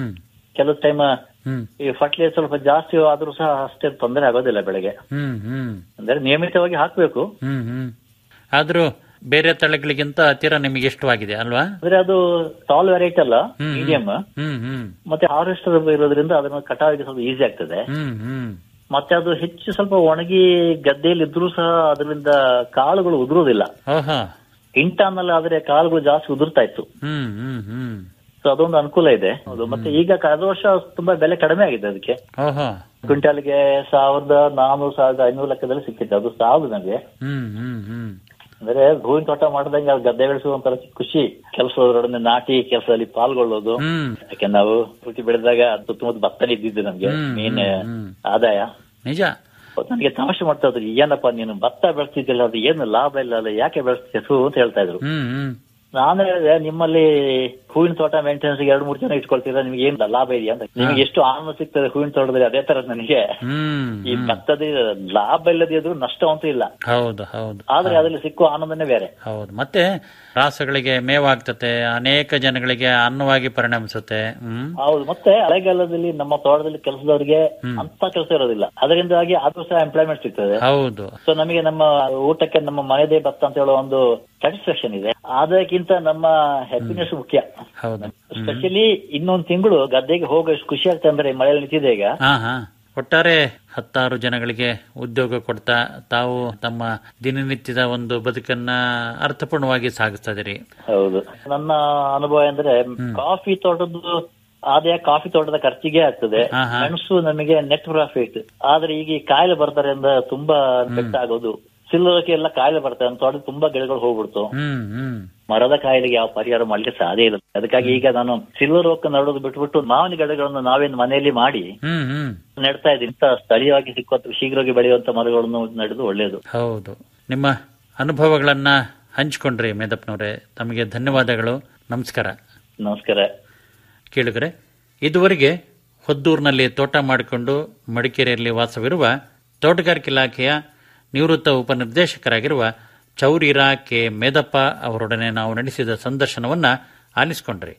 ಕೆಲವು ಟೈಮ್ ಹ್ಮ್ ಈ ಫರ್ಟಿಲೈಸರ್ ಸ್ವಲ್ಪ ಜಾಸ್ತಿ ಆದ್ರೂ ಸಹ ಅಷ್ಟೇ ತೊಂದರೆ ಆಗೋದಿಲ್ಲ ಬೆಳೆಗೆ ಹ್ಮ್ ಹ್ಮ್ ಅಂದ್ರೆ ನಿಯಮಿತವಾಗಿ ಹಾಕ್ಬೇಕು ಹ್ಮ್ ಹ್ಮ್ ಆದ್ರೂ ಬೇರೆ ತಳಿಗಳಿಗಿಂತ ಹತ್ತಿರ ನಿಮಗೆ ಇಷ್ಟವಾಗಿದೆ ಅಲ್ವಾ ಅಂದ್ರೆ ಅದು ಟಾಲ್ ವೆರೈಟಿ ಅಲ್ಲ ಹ್ಮ್. ಮೀಡಿಯಂ ಹ್ಮ್ ಹ್ಮ್ ಮತ್ತೆ ಹಾರ್ವೆಸ್ಟರ್ ಇರೋದ್ರಿಂದ ಅದನ್ನ ಕಟಾವಿಗೆ ಸ್ವಲ್ಪ ಈಸಿ ಆಗ್ತದೆ ಹ್ಮ್ ಹ್ಮ್ ಮತ್ತೆ ಅದು ಹೆಚ್ಚು ಸ್ವಲ್ಪ ಒಣಗಿ ಗದ್ದೆಯಲ್ಲಿ ಇದ್ರೂ ಸಹ ಅದರಿಂದ ಕಾಳುಗಳು ಉದುರುವುದಿಲ್ಲ ಓಹೋ ಇಂಟರ್ನಲ್ ಆದ್ರೆ ಕಾಳುಗಳು ಜಾಸ್ತಿ ಉದುರ್ತಾ ಇತ್ತು ಹ್ಮ್ ಹ್ಮ್ ಹ್ಮ್ ಸೊ ಅದೊಂದು ಅನುಕೂಲ ಇದೆ ಹೌದು ಮತ್ತೆ ಈಗ ಕಳೆದ ವರ್ಷ ತುಂಬಾ ಬೆಲೆ ಕಡಿಮೆ ಆಗಿದೆ ಅದಕ್ಕೆ ಓಹೋ ಕ್ವಿಂಟಾಲ್ಗೆ ಸಾವಿರದ ನಾನೂರು ಸಾವಿರದ ಐನೂರು ಲೆಕ್ಕದಲ್ಲಿ ಸಿಕ್ಕಿತ್ತು ಅದು ಸಾಲದು ನನಗೆ ಹ್ಮ್ ಹ್ಮ್ ಹ್ಮ್ ಅಂದ್ರೆ ಹೂವಿನ ತೋಟ ಮಾಡಿದಂಗೆ ಅದು ಗದ್ದೆ ಬೆಳೆಸುವಂತ ಖುಷಿ ಕೆಲಸದೊಡನೆ ನಾಟಿ ಕೆಲಸದಲ್ಲಿ ಪಾಲ್ಗೊಳ್ಳೋದು ಹ್ಮ್ ಯಾಕೆ ನಾವು ಕೃಷಿ ಬೆಳೆದಾಗ ಸುತ್ತಮುತ್ತ ಭತ್ತನೇ ಇದ್ದಿದ್ದು ನಮ್ಗೆ ಹ್ಮ್, ಮೇನ್ ಹ್ಮ್. ಆದಾಯ ನಿಜ ನನಗೆ ತಮಾಷೆ ಮಾಡ್ತಾ ಇದ್ರು ಏನಪ್ಪ ನೀನು ಭತ್ತ ಬೆಳೆಸ್ತಿದ್ದಿಲ್ಲ ಅದು ಏನು ಲಾಭ ಇಲ್ಲ ಅಲ್ಲ ಯಾಕೆ ಬೆಳೆಸ್ತೀಯ ಥು ಅಂತ ಹೇಳ್ತಾ ಇದ್ರು ಹ್ಮ್ ಹ್ಮ್ ನಾನು ಹೇಳಿದೆ ನಿಮ್ಮಲ್ಲಿ ಹೂವಿನ ತೋಟ ಮೇಂಟೆನೆನ್ಸ್ ಎರಡು ಮೂರು ಜನ ಇಟ್ಕೊಳ್ತೀರಾ ನಿಮ್ಗೆ ಏನ್ ಲಾಭ ಇದೆಯಾ ಅಂತ ನಿಮ್ಗೆ ಎಷ್ಟು ಆನಂದ ಸಿಗ್ತದೆ ಹೂವಿನ ತೋಟದಲ್ಲಿ ಅದೇ ತರ ನನಗೆ ಹ್ಮ್ ಈ ಭತ್ತದ ಲಾಭ ಇಲ್ಲದೆ ಇದ್ರು ನಷ್ಟ ಅಂತೂ ಇಲ್ಲ ಹೌದು ಹೌದು ಆದ್ರೆ ಅದ್ರಲ್ಲಿ ಸಿಕ್ಕುವ ಆನಂದನೇ ಬೇರೆ ಹೌದು ಮತ್ತೆ ರಾಸುಗಳಿಗೆ ಮೇವಾಗ್ತತೆ ಅನೇಕ ಜನಗಳಿಗೆ ಅನ್ನವಾಗಿ ಪರಿಣಮಿಸುತ್ತೆ ಹ್ಮ್ ಹೌದು ಮತ್ತೆ ಹಳೆಗಾಲದಲ್ಲಿ ನಮ್ಮ ತೋಟದಲ್ಲಿ ಕೆಲಸದವರಿಗೆ ಅಂತ ಕೆಲಸ ಇರೋದಿಲ್ಲ ಅದರಿಂದಾಗಿ ಅದು ಸಹ ಎಂಪ್ಲಾಯ್ಮೆಂಟ್ ಸಿಗ್ತದೆ ಹೌದು ಸೊ ನಮಗೆ ನಮ್ಮ ಊಟಕ್ಕೆ ನಮ್ಮ ಮನೆದೇ ಭತ್ತ ಅಂತ ಹೇಳೋ ಒಂದು ಸ್ಯಾಟಿಸ್ಫ್ಯಾಕ್ಷನ್ ಇದೆ ಅದಕ್ಕಿಂತ ನಮ್ಮ ಹ್ಯಾಪಿನೆಸ್ ಮುಖ್ಯ ಹೌದು ಸ್ಪೆಷಲಿ ಇನ್ನೊಂದು ತಿಂಗಳು ಗದ್ದೆಗೆ ಹೋಗೋ ಎಷ್ಟು ಖುಷಿ ಆಗ್ತದೆ ಅಂದ್ರೆ ಮಳೆಯಲ್ಲಿ ನಿಂತಿದೆ ಈಗ ಹಾ ಹಾ ಒಟ್ಟಾರೆ ಹತ್ತಾರು ಜನಗಳಿಗೆ ಉದ್ಯೋಗ ಕೊಡ್ತಾ ತಾವು ತಮ್ಮ ದಿನನಿತ್ಯದ ಒಂದು ಬದುಕನ್ನ ಅರ್ಥಪೂರ್ಣವಾಗಿ ಸಾಗಿಸ್ತಾ ಇದೀರಿ ಹೌದು ನನ್ನ ಅನುಭವ ಅಂದ್ರೆ ಕಾಫಿ ತೋಟದ್ದು ಆದಾಯ ಕಾಫಿ ತೋಟದ ಖರ್ಚಿಗೆ ಆಗ್ತದೆ ಹಾ, ಹಾ. ಮೆಣಸು ನಮಗೆ ನೆಟ್ ಪ್ರಾಫಿಟ್ ಆದ್ರೆ ಈಗ ಈ ಕಾಯಿಲೆ ಬರ್ತಾರಿಂದ ತುಂಬಾ ಬೆಟ್ಟ ಆಗೋದು ಸಿಲ್ಲೋಕೆ ಎಲ್ಲ ಕಾಯಿಲೆ ಬರ್ತದೆ ಅಂತ ತೋಟದ ತುಂಬಾ ಗಿಡಗಳು ಹೋಗ್ಬಿಡ್ತು ಹ್ಮ್ ಹ್ಮ್ ಮರದ ಕಾಯಿಲೆಗೆ ಯಾವ ಪರಿಹಾರ ಮಾಡ್ಲಿಕ್ಕೆ ಸಾಧ್ಯ ಇಲ್ಲ ಅದಕ್ಕಾಗಿ ಈಗ ನಾನು ಸಿಲ್ಲರ್ ರೋಗ ನಡೋದು ಬಿಟ್ಬಿಟ್ಟು ಮಾವಿನ ಗಿಡಗಳನ್ನು ನಾವೇನು ಮನೆಯಲ್ಲಿ ಮಾಡಿ ಹ್ಮ್ ಹ್ಮ್ ನೆಡ್ತಾ ಇದ್ದೀನಿ ಇಂಥ ಸ್ಥಳೀಯವಾಗಿ ಸಿಕ್ಕುವಂತ ಶೀಘ್ರವಾಗಿ ಬೆಳೆಯುವಂತ ಮರಗಳನ್ನು ನಡೆದು ಒಳ್ಳೆಯದು ಹೌದು ನಿಮ್ಮ ಅನುಭವಗಳನ್ನ ಹಂಚಿಕೊಂಡ್ರಿ ಮೇದಪ್ಪನವರೇ ತಮಗೆ ಧನ್ಯವಾದಗಳು ನಮಸ್ಕಾರ ನಮಸ್ಕಾರ ಕೇಳಿದರೆ ಇದುವರೆಗೆ ಹೊದ್ದೂರಿನಲ್ಲಿ ತೋಟ ಮಾಡಿಕೊಂಡು ಮಡಿಕೇರಿಯಲ್ಲಿ ವಾಸವಿರುವ ತೋಟಗಾರಿಕೆ ಇಲಾಖೆಯ ನಿವೃತ್ತ ಉಪನಿರ್ದೇಶಕರಾಗಿರುವ ಚೌರಿರಾ ಕೆ ಮೇದಪ್ಪ ಅವರೊಡನೆ ನಾವು ನಡೆಸಿದ ಸಂದರ್ಶನವನ್ನ ಆಲಿಸಿಕೊಂಡ್ರಿ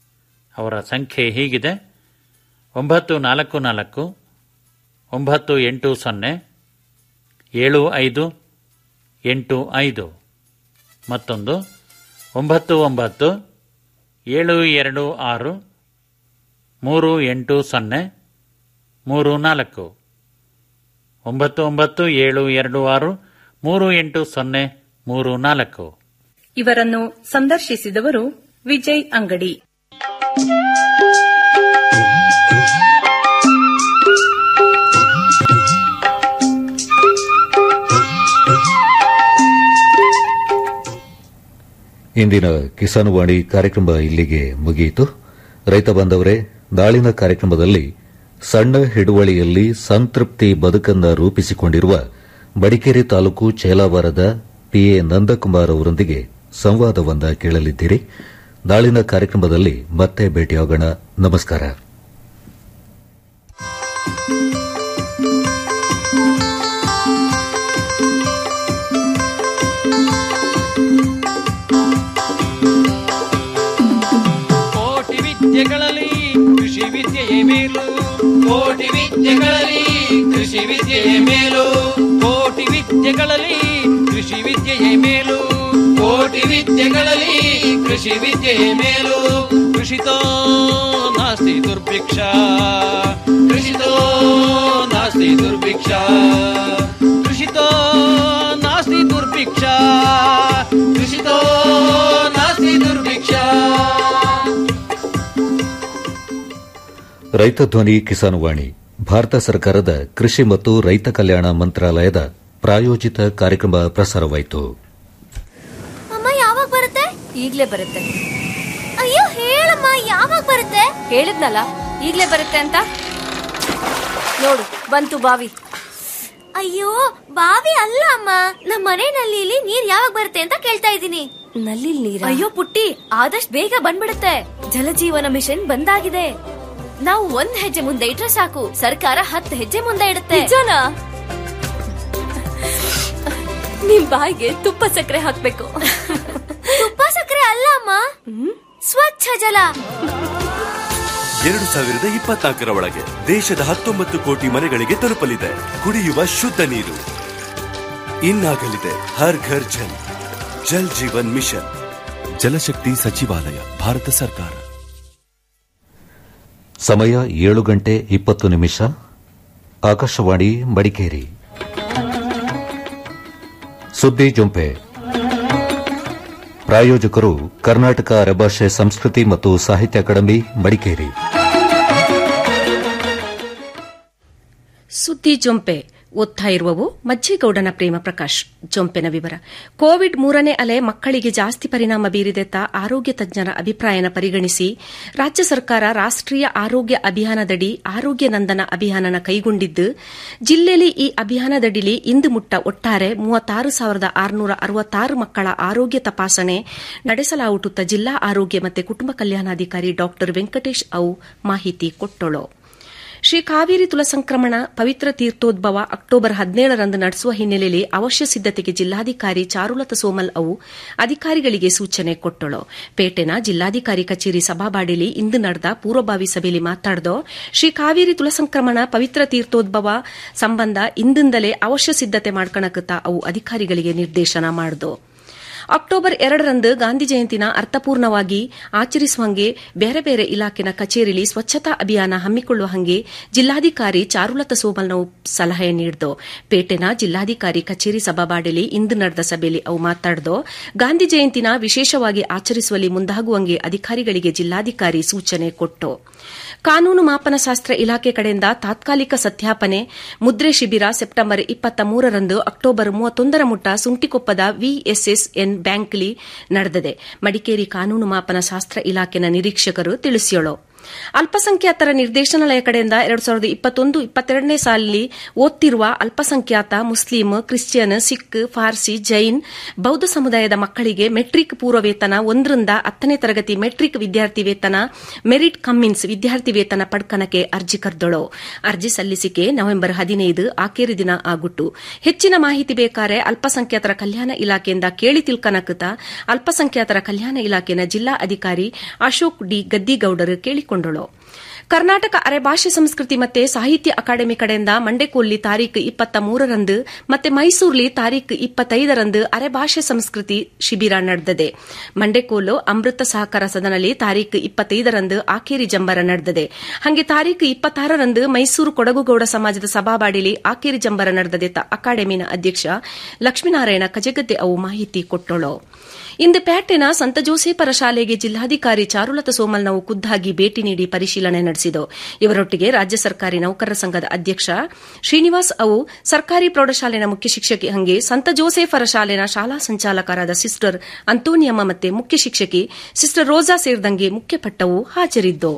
ಅವರ ಸಂಖ್ಯೆ ಹೀಗಿದೆ ಒಂಬತ್ತು ನಾಲ್ಕು ನಾಲ್ಕು ಒಂಬತ್ತು ಎಂಟು ಸೊನ್ನೆ ಏಳು ಐದು ಎಂಟು ಐದು ಮತ್ತೊಂದು ಒಂಬತ್ತು ಒಂಬತ್ತು ಏಳು ಎರಡು ಆರು ಮೂರು ಎಂಟು ಸೊನ್ನೆ ಮೂರು ನಾಲ್ಕು ಒಂಬತ್ತು ಒಂಬತ್ತು ಏಳು ಎರಡು ಆರು ಮೂರು ಎಂಟು ಸೊನ್ನೆ ಮೂರು ನಾಲ್ಕು ಇವರನ್ನು ಸಂದರ್ಶಿಸಿದವರು ವಿಜಯ್ ಅಂಗಡಿ ಇಂದಿನ ಕಿಸಾನ್ ವಾಣಿ ಕಾರ್ಯಕ್ರಮ ಇಲ್ಲಿಗೆ ಮುಗಿಯಿತು ರೈತ ಬಾಂಧವರೇ ನಾಳಿನ ಕಾರ್ಯಕ್ರಮದಲ್ಲಿ ಸಣ್ಣ ಹಿಡುವಳಿಯಲ್ಲಿ ಸಂತೃಪ್ತಿ ಬದುಕನ್ನ ರೂಪಿಸಿಕೊಂಡಿರುವ ಮಡಿಕೇರಿ ತಾಲೂಕು ಚೇಲಾವರದ ಪಿಎ ನಂದಕುಮಾರ್ ಅವರೊಂದಿಗೆ ಸಂವಾದವನ್ನ ಕೇಳಲಿದ್ದೀರಿ ನಾಳಿನ ಕಾರ್ಯಕ್ರಮದಲ್ಲಿ ಮತ್ತೆ ಭೇಟಿಯಾಗೋಣ ನಮಸ್ಕಾರ ಕೋಟಿ ವಿದ್ಯೆಗಳಲ್ಲಿ ಕೃಷಿ ವಿದ್ಯೆಯೇ ಮೇಲು ಕೋಟಿ ವಿದ್ಯೆಗಳಲ್ಲಿ ಕೃಷಿ ವಿದ್ಯೆಯೇ ಮೇಲು ಕೋಟಿ ವಿದ್ಯೆಗಳಲ್ಲಿ ಕೃಷಿ ವಿದ್ಯೆಯೇ ಮೇಲು ಕೋಟಿ ವಿದ್ಯೆಗಳಲ್ಲಿ ಕೃಷಿ ವಿದ್ಯೆಯೇ ಮೇಲು ಕೃಷಿತೋ ನಾಸ್ತಿ ದುರ್ಭಿಕ್ಷ ಕೃಷಿತೋ ನಾಸ್ತಿ ದುರ್ಭಿಕ್ಷ ಕೃಷಿತೋ ನಾಸ್ತಿ ದುರ್ಭಿಕ್ಷ ಕೃಷಿತೋ ನಾಸ್ತಿ ದುರ್ಭಿಕ್ಷ ರೈತ ಧ್ವನಿ ಕಿಸಾನ್ ವಾಣಿ ಭಾರತ ಸರ್ಕಾರದ ಕೃಷಿ ಮತ್ತು ರೈತ ಕಲ್ಯಾಣ ಮಂತ್ರಾಲಯದ ಪ್ರಾಯೋಜಿತ ಕಾರ್ಯಕ್ರಮ ಪ್ರಸಾರವಾಯಿತು ಅಮ್ಮ ಯಾವಾಗ ಬರುತ್ತೆ ಈಗ್ಲೇ ಬರುತ್ತೆ ಅಯ್ಯೋ ಹೇಳಮ್ಮ ಯಾವಾಗ ಬರುತ್ತೆ ಹೇಳಿದ್ನಲ್ಲ ಈಗ್ಲೇ ಬರುತ್ತೆ ಅಂತ ನೋಡು ಬಂತು ಬಾವಿ ಅಯ್ಯೋ ಬಾವಿ ಅಲ್ಲ ಅಮ್ಮ ನಮ್ಮ ಮನೆ ನಲ್ಲಿಲಿ ನೀರ್ ಯಾವಾಗ ಬರುತ್ತೆ ಅಂತ ಕೇಳ್ತಾ ಇದ್ದೀನಿ ನಲ್ಲಿ ನೀರ ಅಯ್ಯೋ ಪುಟ್ಟಿ ಆದಷ್ಟು ಬೇಗ ಬಂದ್ಬಿಡುತ್ತೆ ಜಲಜೀವನ ಮಿಷನ್ ಬಂದಾಗಿದೆ ನಾವು ಒಂದ್ ಹೆಜ್ಜೆ ಮುಂದೆ ಇಟ್ರೆ ಸಾಕು ಸರ್ಕಾರ ಹತ್ತು ಹೆಜ್ಜೆ ಮುಂದೆ ಇಡುತ್ತೆ ನಿಜನಾ ನಿಮ್ ಬಾಯಿಗೆ ತುಪ್ಪ ಸಕ್ಕರೆ ಹಾಕ್ಬೇಕು ತುಪ್ಪ ಸಕ್ಕರೆ ಅಲ್ಲ ಅಮ್ಮ ಸ್ವಚ್ಛ ಜಲ ಎರಡು ಸಾವಿರದ ಇಪ್ಪತ್ನಾಲ್ಕರ ಒಳಗೆ ದೇಶದ ಹತ್ತೊಂಬತ್ತು ಕೋಟಿ ಮನೆಗಳಿಗೆ ತಲುಪಲಿದೆ ಕುಡಿಯುವ ಶುದ್ಧ ನೀರು ಇನ್ನಾಗಲಿದೆ ಹರ್ ಘರ್ ಜಲ್ ಜಲ್ ಜೀವನ್ ಮಿಷನ್ ಜಲಶಕ್ತಿ ಸಚಿವಾಲಯ ಭಾರತ ಸರ್ಕಾರ ಸಮಯ ಏಳು ಗಂಟೆ ಇಪ್ಪತ್ತು ನಿಮಿಷ ಆಕಾಶವಾಣಿ ಮಡಿಕೇರಿ ಸುದ್ದಿ ಜೊಂಪೆ ಪ್ರಾಯೋಜಕರು ಕರ್ನಾಟಕ ಅರೆಭಾಷೆ ಸಂಸ್ಕೃತಿ ಮತ್ತು ಸಾಹಿತ್ಯ ಅಕಾಡೆಮಿ ಮಡಿಕೇರಿ ಸುದ್ದಿ ಜೊಂಪೆ ಓದ್ತಾ ಇರುವವು ಮಜ್ಜೇಗೌಡನ ಪ್ರೇಮ ಪ್ರಕಾಶ್ ಜೊಂಪೆನ ವಿವರ ಕೋವಿಡ್ ಮೂರನೇ ಅಲೆ ಮಕ್ಕಳಿಗೆ ಜಾಸ್ತಿ ಪರಿಣಾಮ ಬೀರಿದೆತ್ತ ಆರೋಗ್ಯ ತಜ್ಞರ ಅಭಿಪ್ರಾಯನ ಪರಿಗಣಿಸಿ ರಾಜ್ಯ ಸರ್ಕಾರ ರಾಷ್ಟೀಯ ಆರೋಗ್ಯ ಅಭಿಯಾನದಡಿ ಆರೋಗ್ಯ ನಂದನ ಅಭಿಯಾನನ ಕೈಗೊಂಡಿದ್ದು ಜಿಲ್ಲೆಯಲ್ಲಿ ಈ ಅಭಿಯಾನದಡಿಲಿ ಇಂದು ಮುಟ್ಟ ಒಟ್ಟಾರೆ ಮೂವತ್ತಾರು ಸಾವಿರದ ಆರುನೂರ ಅರವತ್ತಾರು ಮಕ್ಕಳ ಆರೋಗ್ಯ ತಪಾಸಣೆ ನಡೆಸಲಾಗುತ್ತ ಜಿಲ್ಲಾ ಆರೋಗ್ಯ ಮತ್ತು ಕುಟುಂಬ ಕಲ್ಯಾಣಾಧಿಕಾರಿ ಡಾ ವೆಂಕಟೇಶ್ ಅವು ಮಾಹಿತಿ ಕೊಟ್ಟಳು ಶ್ರೀ ಕಾವೇರಿ ತುಲಸಂಕ್ರಮಣ ಪವಿತ್ರ ತೀರ್ಥೋದ್ಭವ ಅಕ್ಟೋಬರ್ ಹದಿನೇಳರಂದು ನಡೆಸುವ ಹಿನ್ನೆಲೆಯಲ್ಲಿ ಅವಶ್ಯ ಸಿದ್ದತೆಗೆ ಜಿಲ್ಲಾಧಿಕಾರಿ ಚಾರುಲತ ಸೋಮಲ್ ಅವು ಅಧಿಕಾರಿಗಳಿಗೆ ಸೂಚನೆ ಕೊಟ್ಟಳು ಪೇಟೆನ ಜಿಲ್ಲಾಧಿಕಾರಿ ಕಚೇರಿ ಸಭಾಬಾಡಿಲಿ ಇಂದು ನಡೆದ ಪೂರ್ವಭಾವಿ ಸಭೆಯಲ್ಲಿ ಮಾತನಾಡಿದ ಶ್ರೀ ಕಾವೇರಿ ತುಲಸಂಕ್ರಮಣ ಪವಿತ್ರ ತೀರ್ಥೋದ್ಭವ ಸಂಬಂಧ ಇಂದಿಂದಲೇ ಅವಶ್ಯ ಸಿದ್ದತೆ ಮಾಡ್ಕಣಕತ್ತ ಅವು ಅಧಿಕಾರಿಗಳಿಗೆ ನಿರ್ದೇಶನ ಮಾಡಿದವು ಅಕ್ಟೋಬರ್ ಎರಡರಂದು ಗಾಂಧಿ ಜಯಂತಿನ ಅರ್ಥಪೂರ್ಣವಾಗಿ ಆಚರಿಸುವಂಗೆ ಬೇರೆ ಬೇರೆ ಇಲಾಖೆನ ಕಚೇರಿಲಿ ಸ್ವಚ್ಛತಾ ಅಭಿಯಾನ ಹಮ್ಮಿಕೊಳ್ಳುವ ಹಂಗೆ ಜಿಲ್ಲಾಧಿಕಾರಿ ಚಾರುಲತ ಸೋಮಲ್ ನಾವು ಸಲಹೆ ನೀಡಿದೋ ಪೇಟೆನ ಜಿಲ್ಲಾಧಿಕಾರಿ ಕಚೇರಿ ಸಭಾಬಾಡಿಲಿ ಇಂದು ನಡೆದ ಸಭೆಯಲ್ಲಿ ಅವು ಮಾತನಾಡಿದೋ ಗಾಂಧಿ ಜಯಂತಿನ ವಿಶೇಷವಾಗಿ ಆಚರಿಸುವಲ್ಲಿ ಮುಂದಾಗುವಂಗೆ ಅಧಿಕಾರಿಗಳಿಗೆ ಜಿಲ್ಲಾಧಿಕಾರಿ ಸೂಚನೆ ಕೊಟ್ಟು ಕಾನೂನು ಮಾಪನಶಾಸ್ತ್ರ ಇಲಾಖೆ ಕಡೆಯಿಂದ ತಾತ್ಕಾಲಿಕ ಸತ್ಯಾಪನೆ ಮುದ್ರೆ ಶಿಬಿರ ಸೆಪ್ಟೆಂಬರ್ ಇಪ್ಪತ್ತ ಮೂರರಂದು ಅಕ್ಟೋಬರ್ ಮೂವತ್ತೊಂದರ ಮುಟ್ಟ ಸುಂಟಿಕೊಪ್ಪದ ವಿಎಸ್ಎಸ್ಎನ್ ಬ್ಯಾಂಕ್ಲಿ ನಡೆದಿದೆ ಮಡಿಕೇರಿ ಕಾನೂನು ಮಾಪನಶಾಸ್ತ್ರ ಇಲಾಖೆನ ನಿರೀಕ್ಷಕರು ತಿಳಿಸಿಯಳು ಅಲ್ಪಸಂಖ್ಯಾತರ ನಿರ್ದೇಶನಾಲಯ ಕಡೆಯಿಂದ ಎರಡು ಸಾವಿರದ ಇಪ್ಪತ್ತೊಂದು ಇಪ್ಪತ್ತೆರಡನೇ ಸಾಲಿನಲ್ಲಿ ಓದ್ತಿರುವ ಅಲ್ಪಸಂಖ್ಯಾತ ಮುಸ್ಲಿಂ ಕ್ರಿಶ್ಚಿಯನ್ ಸಿಖ್ ಫಾರ್ಸಿ ಜೈನ್ ಬೌದ್ಧ ಸಮುದಾಯದ ಮಕ್ಕಳಿಗೆ ಮೆಟ್ರಿಕ್ ಪೂರ್ವ ವೇತನ ಒಂದರಿಂದ ಹತ್ತನೇ ತರಗತಿ ಮೆಟ್ರಿಕ್ ವಿದ್ಯಾರ್ಥಿ ವೇತನ ಮೆರಿಟ್ ಕಮ್ಮಿನ್ಸ್ ವಿದ್ಯಾರ್ಥಿ ವೇತನ ಪಡ್ಕನಕ್ಕೆ ಅರ್ಜಿ ಕರೆದಳು ಅರ್ಜಿ ಸಲ್ಲಿಸಿಕೆ ನವೆಂಬರ್ ಹದಿನೈದು ಆಖೇರಿ ದಿನ ಆಗುಟ್ಟು ಹೆಚ್ಚಿನ ಮಾಹಿತಿ ಬೇಕಾರೆ ಅಲ್ಪಸಂಖ್ಯಾತರ ಕಲ್ಯಾಣ ಇಲಾಖೆಯಿಂದ ಕೇಳಿ ತಿಳ್ಕನಕತ ಅಲ್ಪಸಂಖ್ಯಾತರ ಕಲ್ಯಾಣ ಇಲಾಖೆನ ಜಿಲ್ಲಾ ಅಧಿಕಾರಿ ಅಶೋಕ್ ಡಿ ಗದ್ದಿಗೌಡರು ಕೇಳಿಕೊಂಡಳು ಕರ್ನಾಟಕ ಅರೆಭಾಷೆ ಸಂಸ್ಕೃತಿ ಮತ್ತೆ ಸಾಹಿತ್ಯ ಅಕಾಡೆಮಿ ಕಡೆಯಿಂದ ಮಂಡೆಕೋಲ್ಲಿ ತಾರೀಖು ಇಪ್ಪತ್ತ ಮೂರರಂದು ಮತ್ತೆ ಮೈಸೂರ್ಲಿ ತಾರೀಖು ಇಪ್ಪತ್ತೈದರಂದು ಅರೆಭಾಷೆ ಸಂಸ್ಕೃತಿ ಶಿಬಿರ ನಡೆದಿದೆ ಮಂಡೆಕೋಲು ಅಮೃತ ಸಹಕಾರ ಸದನಲ್ಲಿ ತಾರೀಖು ಇಪ್ಪತ್ತೈದರಂದು ಆಕೇರಿ ಜಂಬರ ನಡೆದಿದೆ ಹಾಗೆ ತಾರೀಖು ಇಪ್ಪತ್ತಾರರಂದು ಮೈಸೂರು ಕೊಡಗುಗೌಡ ಸಮಾಜದ ಸಭಾಬಾಡಿಲಿ ಆಕೇರಿ ಜಂಬರ ನಡೆದಿದೆ ಅಕಾಡೆಮಿನ ಅಧ್ಯಕ್ಷ ಲಕ್ಷ್ಮೀನಾರಾಯಣ ಕಜಗದ್ದೆ ಅವು ಮಾಹಿತಿ ಕೊಟ್ಟಳು ಇಂದು ಪ್ಯಾಟೆನ ಸಂತ ಜೋಸೇಪರ ಶಾಲೆಗೆ ಜಿಲ್ಲಾಧಿಕಾರಿ ಚಾರುಲತ ಸೋಮಲ್ ನಾವು ಖುದ್ದಾಗಿ ಭೇಟಿ ನೀಡಿ ಪರಿಶೀಲನೆ ನಡೆಸಿದರು ಇವರೊಟ್ಟಿಗೆ ರಾಜ್ಯ ಸರ್ಕಾರಿ ನೌಕರರ ಸಂಘದ ಅಧ್ಯಕ್ಷ ಶ್ರೀನಿವಾಸ್ ಅವು ಸರ್ಕಾರಿ ಪ್ರೌಢಶಾಲೆನ ಮುಖ್ಯ ಶಿಕ್ಷಕಿ ಹಂಗೆ ಸಂತ ಜೋಸೇಫರ ಶಾಲೆನ ಶಾಲಾ ಸಂಚಾಲಕರಾದ ಸಿಸ್ಟರ್ ಅಂತೋನಿಯಮ್ಮ ಮತ್ತೆ ಮುಖ್ಯ ಶಿಕ್ಷಕಿ ಸಿಸ್ಟರ್ ರೋಜಾ ಸೇರಿದಂಗೆ ಮುಖ್ಯ ಪಟ್ಟವು ಹಾಜರಿದ್ದು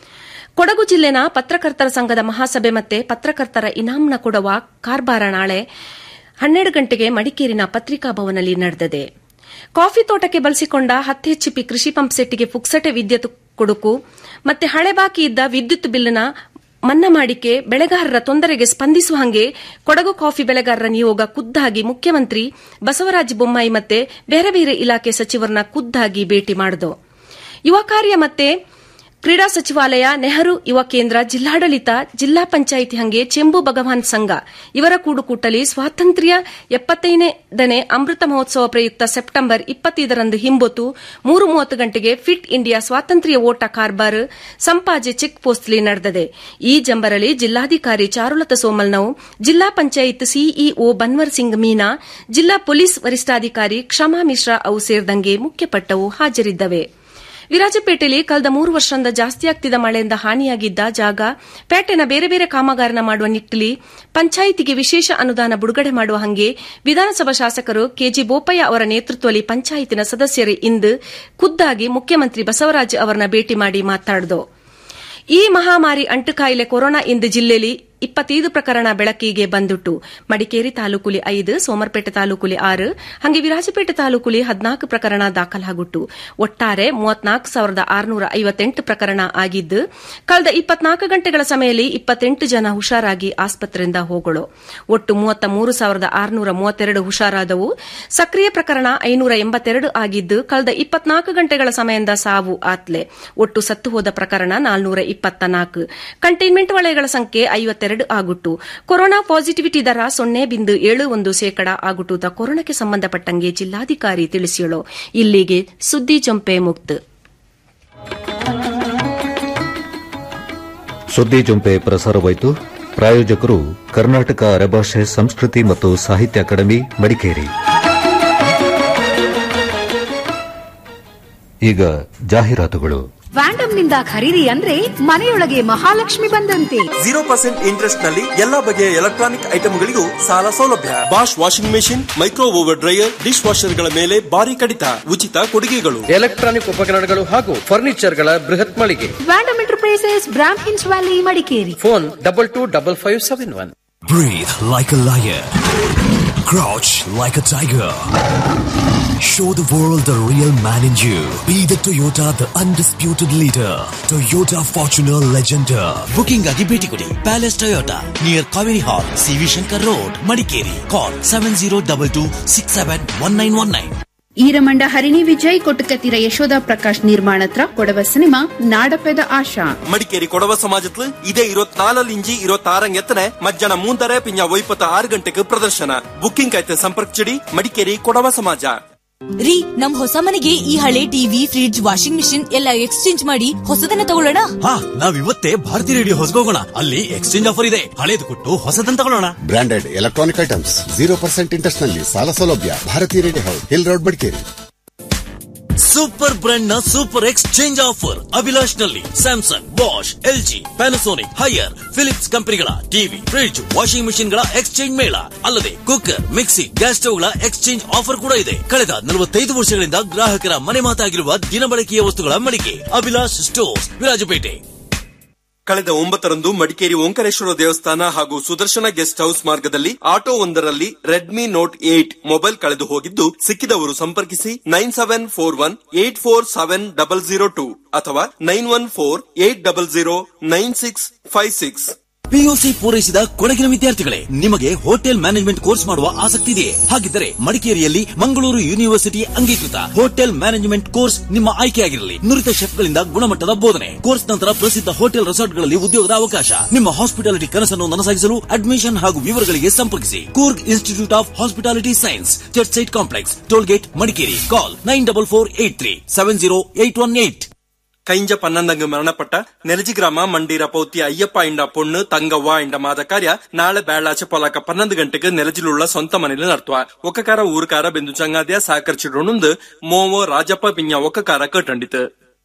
ಕೊಡಗು ಜಿಲ್ಲೆನ ಪತ್ರಕರ್ತರ ಸಂಘದ ಮಹಾಸಭೆ ಮತ್ತೆ ಪತ್ರಕರ್ತರ ಇನಾಂನ ಕೊಡುವ ಕಾರ್ಬಾರ ನಾಳೆ ಹನ್ನೆರಡು ಗಂಟೆಗೆ ಮಡಿಕೇರಿನ ಪತ್ರಿಕಾ ಭವನಲ್ಲಿ ನಡೆದಿದೆ ಕಾಫಿ ತೋಟಕ್ಕೆ ಬಳಸಿಕೊಂಡ ಹತ್ತು ಎಚ್ಪಿ ಕೃಷಿ ಪಂಪ್ ಸೆಟ್ಗೆ ಪುಕ್ಸಟೆ ವಿದ್ಯುತ್ ಕೊಡುಕು ಮತ್ತೆ ಹಳೆ ಬಾಕಿ ಇದ್ದ ವಿದ್ಯುತ್ ಬಿಲ್ನ ಮನ್ನಾ ಮಾಡಿಕೆ ಬೆಳೆಗಾರರ ತೊಂದರೆಗೆ ಸ್ಪಂದಿಸುವ ಹಂಗೆ ಕೊಡಗು ಕಾಫಿ ಬೆಳೆಗಾರರ ನಿಯೋಗ ಖುದ್ದಾಗಿ ಮುಖ್ಯಮಂತ್ರಿ ಬಸವರಾಜ ಬೊಮ್ಮಾಯಿ ಮತ್ತೆ ಬೇರೆ ಬೇರೆ ಇಲಾಖೆ ಸಚಿವರನ್ನ ಖುದ್ದಾಗಿ ಭೇಟಿ ಮಾಡಿದು ಯುವ ಕಾರ್ಯ ಮತ್ತೆ ಕ್ರೀಡಾ ಸಚಿವಾಲಯ ನೆಹರು ಯುವ ಕೇಂದ್ರ ಜಿಲ್ಲಾಡಳಿತ ಜಿಲ್ಲಾ ಪಂಚಾಯಿತಿ ಹಂಗೆ ಚೆಂಬು ಭಗವಾನ್ ಸಂಘ ಇವರ ಕೂಡುಕೂಟಲಿ ಸ್ವಾತಂತ್ರ್ಯ ಎಪ್ಪತ್ತೈದನೇ ಅಮೃತ ಮಹೋತ್ಸವ ಪ್ರಯುಕ್ತ ಸೆಪ್ಟೆಂಬರ್ ಇಪ್ಪತ್ತೈದರಂದು ಹಿಂಬೊತ್ತು ಮೂರು ಮೂವತ್ತು ಗಂಟೆಗೆ ಫಿಟ್ ಇಂಡಿಯಾ ಸ್ವಾತಂತ್ರ್ಯ ಓಟ ಕಾರ್ಬಾರ್ ಸಂಪಾಜೆ ಚೆಕ್ ಪೋಸ್ಟ್ಲಿ ನಡೆದಿದೆ ಈ ಜಂಬರಲಿ ಜಿಲ್ಲಾಧಿಕಾರಿ ಚಾರುಲತ ಸೋಮಲ್ನವು ಜಿಲ್ಲಾ ಪಂಚಾಯತ್ ಸಿಇಒ ಬನ್ವರ್ ಸಿಂಗ್ ಮೀನಾ ಜಿಲ್ಲಾ ಪೊಲೀಸ್ ವರಿಷ್ಠಾಧಿಕಾರಿ ಕ್ಷಮಾ ಮಿಶ್ರಾ ಅವು ಸೇರಿದಂಗೆ ಮುಖ್ಯಪಟ್ಟವು ಹಾಜರಿದ್ದವೆ ವಿರಾಜಪೇಟೆಯಲ್ಲಿ ಕಳೆದ ಮೂರು ವರ್ಷದಿಂದ ಜಾಸ್ತಿ ಆಗ್ತಿದ್ದ ಮಳೆಯಿಂದ ಹಾನಿಯಾಗಿದ್ದ ಜಾಗ ಪೇಟೆನ ಬೇರೆ ಬೇರೆ ಕಾಮಗಾರನ ಮಾಡುವ ನಿಟ್ಟಿನಲ್ಲಿ ಪಂಚಾಯಿತಿಗೆ ವಿಶೇಷ ಅನುದಾನ ಬಿಡುಗಡೆ ಮಾಡುವ ಹಂಗೆ ವಿಧಾನಸಭಾ ಶಾಸಕರು ಕೆಜಿ ಬೋಪಯ್ಯ ಅವರ ನೇತೃತ್ವದಲ್ಲಿ ಪಂಚಾಯಿತಿನ ಸದಸ್ಯರು ಇಂದು ಖುದ್ದಾಗಿ ಮುಖ್ಯಮಂತ್ರಿ ಬಸವರಾಜ್ ಅವರನ್ನ ಭೇಟಿ ಮಾಡಿ ಮಾತನಾಡಿದರು ಈ ಮಹಾಮಾರಿ ಅಂಟುಕಾಯಿಲೆ ಕೊರೋನಾ ಇಂದು ಜಿಲ್ಲೆಯಲ್ಲಿ ಇಪ್ಪತ್ತೈದು ಪ್ರಕರಣ ಬೆಳಕಿಗೆ ಬಂದುಟ್ಟು ಮಡಿಕೇರಿ ತಾಲೂಕುಲಿ ಐದು ಸೋಮರ್ಪೇಟೆ ತಾಲೂಕುಲಿ ಆರು ಹಂಗೆ ವಿರಾಜಪೇಟೆ ತಾಲೂಕುಲಿ ಹದಿನಾಲ್ಕು ಪ್ರಕರಣ ದಾಖಲಾಗುಟ್ಟು ಒಟ್ಟಾರೆ ಮೂವತ್ನಾಲ್ಕು ಸಾವಿರದ ಆರುನೂರ ಐವತ್ತೆಂಟು ಪ್ರಕರಣ ಆಗಿದ್ದು ಕಳೆದ ಇಪ್ಪತ್ನಾಲ್ಕು ಗಂಟೆಗಳ ಸಮಯದಲ್ಲಿ ಇಪ್ಪತ್ತೆಂಟು ಜನ ಹುಷಾರಾಗಿ ಆಸ್ಪತ್ರೆಯಿಂದ ಹೋಗಳು ಒಟ್ಟು ಮೂವತ್ತ ಮೂರು ಸಾವಿರದ ಆರುನೂರ ಮೂವತ್ತೆರಡು ಹುಷಾರಾದವು ಸಕ್ರಿಯ ಪ್ರಕರಣ ಐನೂರ ಎಂಬತ್ತೆರಡು ಆಗಿದ್ದು ಕಳೆದ ಇಪ್ಪತ್ನಾಲ್ಕು ಗಂಟೆಗಳ ಸಮಯದಿಂದ ಸಾವು ಆತ್ಲೆ ಒಟ್ಟು ಸತ್ತು ಹೋದ ಪ್ರಕರಣ ನಾಲ್ನೂರ ಇಪ್ಪತ್ತ ನಾಲ್ಕು ಕಂಟೈನ್ಮೆಂಟ್ ವಲಯಗಳ ಸಂಖ್ಯೆ ಐವತ್ತೆರಡು ಆಗುಟ್ಟು ಕೊರೋನಾ ಪಾಸಿಟಿವಿಟಿ ದರ ಸೊನ್ನೆ ಬಿಂದು ಏಳು ಒಂದು ಶೇಕಡ ಆಗುಟ್ಟುದ ಕೊರೋನಾಕ್ಕೆ ಸಂಬಂಧಪಟ್ಟಂಗೆ ಜಿಲ್ಲಾಧಿಕಾರಿ ತಿಳಿಸಿಯಳು ಇಲ್ಲಿಗೆ ಸುದ್ದಿ ಜೊಂಪೆ ಮುಕ್ತ ಸುದ್ದಿ ಜೊಂಪೆ ಪ್ರಸಾರವಾಯಿತು ಪ್ರಾಯೋಜಕರು ಕರ್ನಾಟಕ ಅರೆಭಾಷೆ ಸಂಸ್ಕೃತಿ ಮತ್ತು ಸಾಹಿತ್ಯ ಅಕಾಡೆಮಿ ಮಡಿಕೇರಿ ಈಗ ಜಾಹೀರಾತುಗಳು ವ್ಯಾಂಡಮ್ ನಿಂದ ಖರೀದಿ ಅಂದ್ರೆ ಮನೆಯೊಳಗೆ ಮಹಾಲಕ್ಷ್ಮಿ ಬಂದಂತೆ ಜೀರೋ ಪರ್ಸೆಂಟ್ ಇಂಟ್ರೆಸ್ಟ್ ನಲ್ಲಿ ಎಲ್ಲಾ ಬಗೆಯ ಎಲೆಕ್ಟ್ರಾನಿಕ್ ಐಟಮ್ಗಳಿಗೂ ಸಾಲ ಸೌಲಭ್ಯ Bosch washing machine micro oven dryer dish ವಾಷರ್ಗಳ ಮೇಲೆ ಭಾರಿ ಕಡಿತ ಉಚಿತ ಕೊಡುಗೆಗಳು ಎಲೆಕ್ಟ್ರಾನಿಕ್ ಉಪಕರಣಗಳು ಹಾಗೂ ಫರ್ನಿಚರ್ಗಳ ಬೃಹತ್ ಮಳಿಗೆ ವ್ಯಾಂಡಮ್ ಎಂಟರ್ಪ್ರೈಸಸ್ ಬ್ರಾಮ್ ಹಿನ್ಸ್ valley Madikeri phone double two double five seven one Breathe like a lion. Crouch like a tiger. Show the world the real man in you. Be the Toyota, the undisputed leader. Toyota Fortuner Legender. Booking ಆಗಿ ಭೇಟಿ ಕೊಡಿ palace Toyota near Kaveri hall C V Shankar road Madikeri call seven zero double two six seven one nine one nine Eeramanda Harini Vijay Kottakathira Yashoda Prakash ನಿರ್ಮಾಣತ್ರ ಕೊಡವ ಸಿನಿಮಾ ನಾಡಪೆದ ಆಶಾ ಮಡಿಕೇರಿ ಕೊಡವ ಸಮಾಜತ್ಲು ಇದೇ ഇരുപത്തിനാലിൽ ഇഞ്ചി ഇരുപത്തി എത്തനെ മജ്ജന മൂന്നര പിഞ്ഞ വൈപ്പത്ത് ആറ് ಗಂಟೆಗೆ ಪ್ರದರ್ಶನ ಬುಕಿಂಗ್ ಆಯ್ತು ಸಂಪರ್ಕಿಸಿಡಿ ಮಡಿಕೇರಿ ಕೊಡವ ಸಮಾಜ ರೀ ನಮ್ ಹೊಸ ಮನೆಗೆ ಈ ಹಳೆ ಟಿವಿ ಫ್ರಿಡ್ಜ್ ವಾಷಿಂಗ್ ಮಿಷಿನ್ ಎಲ್ಲ ಎಕ್ಸ್ಚೇಂಜ್ ಮಾಡಿ ಹೊಸದನ್ನ ತಗೊಳ್ಳೋಣ ಹಾ ನಾವ್ ಇವತ್ತೇ ಭಾರತಿ ರೇಡಿಯೋ ಹೊಸಗೋಗೋಣ ಅಲ್ಲಿ ಎಕ್ಸ್ಚೇಂಜ್ ಆಫರ್ ಇದೆ ಹಳೇದು ಕೊಟ್ಟು ಹೊಸದನ್ನ ತಗೊಳ್ಳೋಣ branded electronic items zero percent interest ನಲ್ಲಿ ಸಾಲ ಸೌಲಭ್ಯ ಭಾರತೀಯ radio house hill road Madikeri super brand ನ ಸೂಪರ್ ಎಕ್ಸ್ಚೇಂಜ್ ಆಫರ್ ಅಭಿಲಾಷ್ ನಲ್ಲಿ Samsung wash LG Panasonic Haier Philips ಕಂಪನಿಗಳ ಟಿವಿ ಫ್ರಿಡ್ಜ್ ವಾಷಿಂಗ್ ಮಿಷಿನ್ ಗಳ ಎಕ್ಸ್ಚೇಂಜ್ ಮೇಳ ಅಲ್ಲದೆ ಕುಕ್ಕರ್ ಮಿಕ್ಸಿ ಗ್ಯಾಸ್ ಸ್ಟವ್ ಗಳ ಎಕ್ಸ್ಚೇಂಜ್ ಆಫರ್ ಕೂಡ ಇದೆ ಕಳೆದ ನಲವತ್ತೈದು ವರ್ಷಗಳಿಂದ ಗ್ರಾಹಕರ ಮನೆ ಮಾತಾಗಿರುವ ದಿನಬಳಕೆಯ ವಸ್ತುಗಳ ಮಳಿಗೆ ಅಭಿಲಾಷ್ ಸ್ಟೋರ್ಸ್ ವಿರಾಜಪೇಟೆ ಕಳೆದ ಒಂಬತ್ತರಂದು ಮಡಿಕೇರಿ ಓಂಕಾರೇಶ್ವರ ದೇವಸ್ಥಾನ ಹಾಗೂ ಸುದರ್ಶನ ಗೆಸ್ಟ್ ಹೌಸ್ ಮಾರ್ಗದಲ್ಲಿ ಆಟೋ ಒಂದರಲ್ಲಿ ರೆಡ್ಮಿ ನೋಟ್ ಏಟ್ ಮೊಬೈಲ್ ಕಳೆದು ಹೋಗಿದ್ದು ಸಿಕ್ಕಿದವರು ಸಂಪರ್ಕಿಸಿ nine seven four one eight four seven double zero two ಅಥವಾ nine one four eight double zero nine six five six PUC ಪೂರೈಸಿದ ಕೊಡಗಿನ ವಿದ್ಯಾರ್ಥಿಗಳೇ ನಿಮಗೆ ಹೋಟೆಲ್ ಮ್ಯಾನೇಜ್ಮೆಂಟ್ ಕೋರ್ಸ್ ಮಾಡುವ ಆಸಕ್ತಿ ಇದೆಯೇ ಹಾಗಿದ್ದರೆ ಮಡಿಕೇರಿಯಲ್ಲಿ ಮಂಗಳೂರು ಯೂನಿವರ್ಸಿಟಿ ಅಂಗೀಕೃತ ಹೋಟೆಲ್ ಮ್ಯಾನೇಜ್ಮೆಂಟ್ ಕೋರ್ಸ್ ನಿಮ್ಮ ಆಯ್ಕೆಯಾಗಿರಲಿ ನುರಿತ ಶೆಫ್ಗಳಿಂದ ಗುಣಮಟ್ಟದ ಬೋಧನೆ ಕೋರ್ಸ್ ನಂತರ ಪ್ರಸಿದ್ಧ ಹೋಟೆಲ್ ರೆಸಾರ್ಟ್ಗಳಲ್ಲಿ ಉದ್ಯೋಗದ ಅವಕಾಶ ನಿಮ್ಮ ಹಾಸ್ಪಿಟಾಲಿಟಿ ಕನಸನ್ನು ನನಸಾಗಿಸಲು ಅಡ್ಮಿಷನ್ ಹಾಗೂ ವಿವರಗಳಿಗೆ ಸಂಪರ್ಕಿಸಿ Coorg institute of hospitality science church site complex toll gate Madikeri call nine double four eight three seven zero eight one eight ಕೈಂಜ ಪನ್ನಂದಂಗ್ ಮರಣಪಟ್ಟ ನೆಲಜಿ ಗ್ರಾಮ ಮಂಡೀರ ಪೌತಿ ಅಯ್ಯಪ್ಪ ಇಂಡ ಪೊಣ್ಣು ತಂಗವ್ವ ಇಂಡ ಮಾದ ಕಾರ್ಯ ನಾಳೆ ಬೇಳಾಚೆ ಪೊಲಕ ಪನ್ನೊಂದು ಗಂಟೆಗೆ ನೆಲಜಿಲುಳ್ಳ ಸ್ವಂತ ಮನೇಲಿ ನಡ್ತುವ ಒಕ್ಕಕಾರ ಊರುಕಾರ ಬೆಂದು ಚಂಗಾದ್ಯ ಸಹಕರಿಸಿಡೋಣಂದು ಮೋವೋ ರಾಜಪ್ಪ ಪಿಂಜ ಒಕ್ಕಕಾರ ಕಟ್ಟಂಡಿತು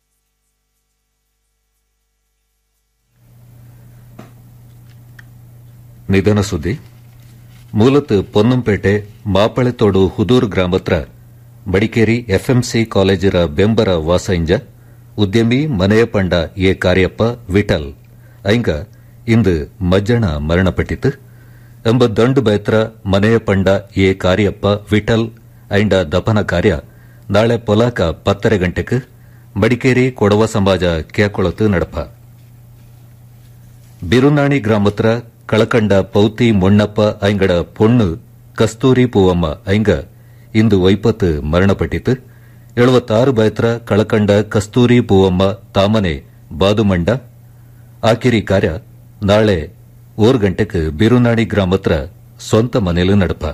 ನಿಧನ ಸುದ್ದಿ ಮೂಲತ್ ಪೊನ್ನಂಪೇಟೆ ಮಾಪಳೆತೋಡು ಹುದೂರು ಗ್ರಾಮತ್ರ ಮಡಿಕೇರಿ ಎಫ್ಎಂಸಿ ಕಾಲೇಜರ ಬೆಂಬರ ವಾಸೈಂಜ ಉದ್ಯಮಿ ಮನೆಯ ಪಂಡ ಎ ಕಾರ್ಯಪ್ಪ ವಿಠಲ್ ಐಂಗ ಇಂದು ಮಜ್ಜಣ ಮರಣಪಟ್ಟಿತು ಎಂಬ ದಂಡು ಬೈತ್ರ ಮನೆಯ ಪಂಡ ಎ ಕಾರ್ಯಪ್ಪ ವಿಠಲ್ ಐಂಡ ದಪನ ಕಾರ್ಯ ನಾಳೆ ಪೊಲಾಕ ಪತ್ತರೆ ಗಂಟೆಗೆ ಮಡಿಕೇರಿ ಕೊಡವ ಸಮಾಜ ಕ್ಯಾಕೊಳತು ನಡಪ ಬಿರುನಾಣಿ ಗ್ರಾಮತ್ರ ಕಳಕಂಡ ಪೌತಿ ಮೊಣ್ಣಪ್ಪ ಐಂಗಡ ಪೊಣ್ಣು ಕಸ್ತೂರಿ ಪೂವಮ್ಮ ಐಂಗ ಇಂದು ವೈಪತ್ತು ಮರಣಪಟ್ಟಿತು ಎಳುವತ್ತಾರು ಬೈತ್ರ ಕಳಕಂಡ ಕಸ್ತೂರಿ ಪೂವಮ್ಮ ತಾಮನೆ ಬಾದುಮಂಡ ಆಕಿರಿ ಕಾರ್ಯ ನಾಳೆ ಓರ್ ಗಂಟೆಗೆ ಬಿರುನಾಣಿ ಗ್ರಾಮತ್ರ ಸ್ವಂತ ಮನೆಲು ನಡಪ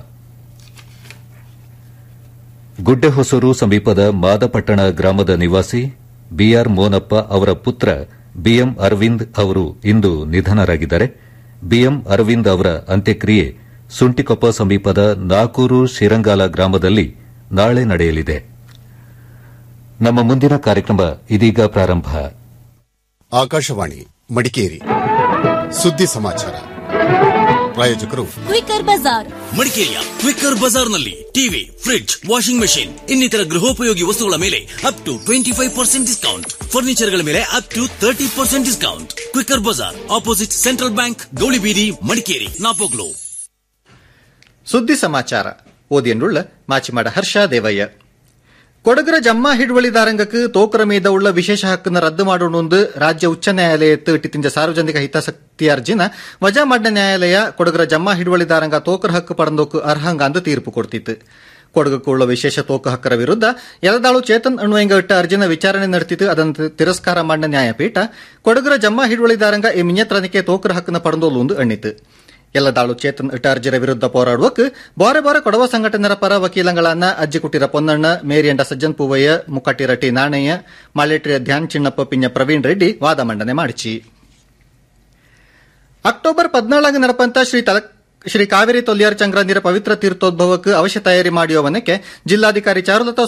ಗುಡ್ಡೆಹೊಸೂರು ಸಮೀಪದ ಮಾದಪಟ್ಟಣ ಗ್ರಾಮದ ನಿವಾಸಿ ಬಿಆರ್ ಮೋನಪ್ಪ ಅವರ ಪುತ್ರ ಬಿಎಂ ಅರವಿಂದ್ ಅವರು ಇಂದು ನಿಧನರಾಗಿದ್ದಾರೆ ಬಿಎಂ ಅರವಿಂದ್ ಅವರ ಅಂತ್ಯಕ್ರಿಯೆ ಸುಂಟಿಕೊಪ್ಪ ಸಮೀಪದ ನಾಕೂರು ಶಿರಂಗಾಲ ಗ್ರಾಮದಲ್ಲಿ ನಾಳೆ ನಡೆಯಲಿದೆ ನಮ್ಮ ಮುಂದಿನ ಕಾರ್ಯಕ್ರಮ ಇದೀಗ ಪ್ರಾರಂಭ ಆಕಾಶವಾಣಿ ಮಡಿಕೇರಿ ಸುದ್ದಿ ಸಮಾಚಾರ ಪ್ರಾಯೋಜಕರು ಕ್ವಿಕರ್ ಬಜಾರ್ ಮಡಿಕೇರಿಯ ಕ್ವಿಕ್ಕರ್ ಬಜಾರ್ನಲ್ಲಿ ಟಿವಿ ಫ್ರಿಡ್ಜ್ ವಾಷಿಂಗ್ ಮೆಷಿನ್ ಇನ್ನಿತರ ಗೃಹೋಪಯೋಗಿ ವಸ್ತುಗಳ ಮೇಲೆ up to twenty five percent discount ಫರ್ನಿಚರ್ಗಳ ಮೇಲೆ up to thirty percent discount ಕ್ವಿಕ್ಕರ್ ಬಜಾರ್ opposite central bank Gowlibeedi Madikeri ನಾಪೋಗ್ಲು ಸುದ್ದಿ ಸಮಾಚಾರ ಓದಿಯನ್ನುಳ್ಳ ಮಾಚಿಮಾಡ ಹರ್ಷ ದೇವಯ್ಯ ಕೊಡಗರ ಜಮ್ಮ ಹಿಡುವಳಿದಾರಂಗಕ್ಕೆ ತೋಕರ ಮೀದ ಉಳ್ಳ ವಿಶೇಷ ಹಕ್ಕನ್ನು ರದ್ದು ಮಾಡೋಣೊಂದು ರಾಜ್ಯ ಉಚ್ಚ ನ್ಯಾಯಾಲಯ ಇಟ್ಟಿತಿಂಜ ಸಾರ್ವಜನಿಕ ಹಿತಾಸಕ್ತಿ ಅರ್ಜಿನ ವಜಾ ಮಾಡಿದ ನ್ಯಾಯಾಲಯ ಕೊಡಗರ ಜಮ್ಮ ಹಿಡುವಳಿದಾರಂಗ ತೋಕರ ಹಕ್ಕು ಪಡೆದೋಕು ಅರ್ಹಂಗ ಅಂದು ತೀರ್ಪು ಕೊಡ್ತಿತ್ತು ಕೊಡಗಕ್ಕೆ ಉಳ್ಳ ವಿಶೇಷ ತೋಕ ಹಕ್ಕರ ವಿರುದ್ಧ ಎಲದಾಳು ಚೇತನ್ ಅಣ್ವಂಗ ಇಟ್ಟ ಅರ್ಜಿನ ವಿಚಾರಣೆ ನಡೆತಿತ್ತು ಅದನ್ನು ತಿರಸ್ಕಾರ ಮಾಡಿದ ನ್ಯಾಯಪೀಠ ಕೊಡಗರ ಜಮ್ಮ ಹಿಡುವಳಿದಾರಂಗ ಈ ಮಿನ್ಯತ್ರನಿಕೆ ತೋಕರ ಹಕ್ಕನ್ನು ಪಡೆದೋಲು ಒಂದು ಅಣ್ಣಿತು ಎಲ್ಲದಾಳು ಚೇತನ್ ಇಟ್ಟ ಅರ್ಜಿರ ವಿರುದ್ಧ ಹೋರಾಡುವಕ್ಕೆ ಬಾರೆ ಬಾರೆ ಕೊಡವ ಸಂಘಟನೆರ ಪರ ವಕೀಲಗಳನ್ನ ಅಜ್ಜಿ ಕುಟ್ಟಿರ ಪೊನ್ನಣ್ಣ ಮೇರಿಯಂಡ ಸಜ್ಜನ್ ಪೂವಯ್ಯ ಮುಕ್ಕಟ್ಟಿರ ಟಿ ನಾಣಯ್ಯ ಮಾಳೆಟ್ರಿಯ ಧ್ಯಾನ್ ಚಿನ್ನಪ್ಪ ಪಿಂಜ ಪ್ರವೀಣ್ ರೆಡ್ಡಿ ವಾದ ಮಂಡನೆ ಮಾಡಿಚಿ ಅಕ್ಟೋಬರ್ ಪದ್ನಾಳಾಗ ನಡಪಂತ ಶ್ರೀ ತಲ ಶ್ರೀ ಕಾವೇರಿ ತೊಲ್ಯಾರ್ ಚಂಗ್ರ ನೀರ ಪವಿತ್ರ ತೀರ್ಥೋದ್ಭವಕ್ಕೆ ಅವಶ್ಯ ತಯಾರಿ ಮಾಡುವವನಕ್ಕೆ ಜಿಲ್ಲಾಧಿಕಾರಿ ಚಾರುಲತಾ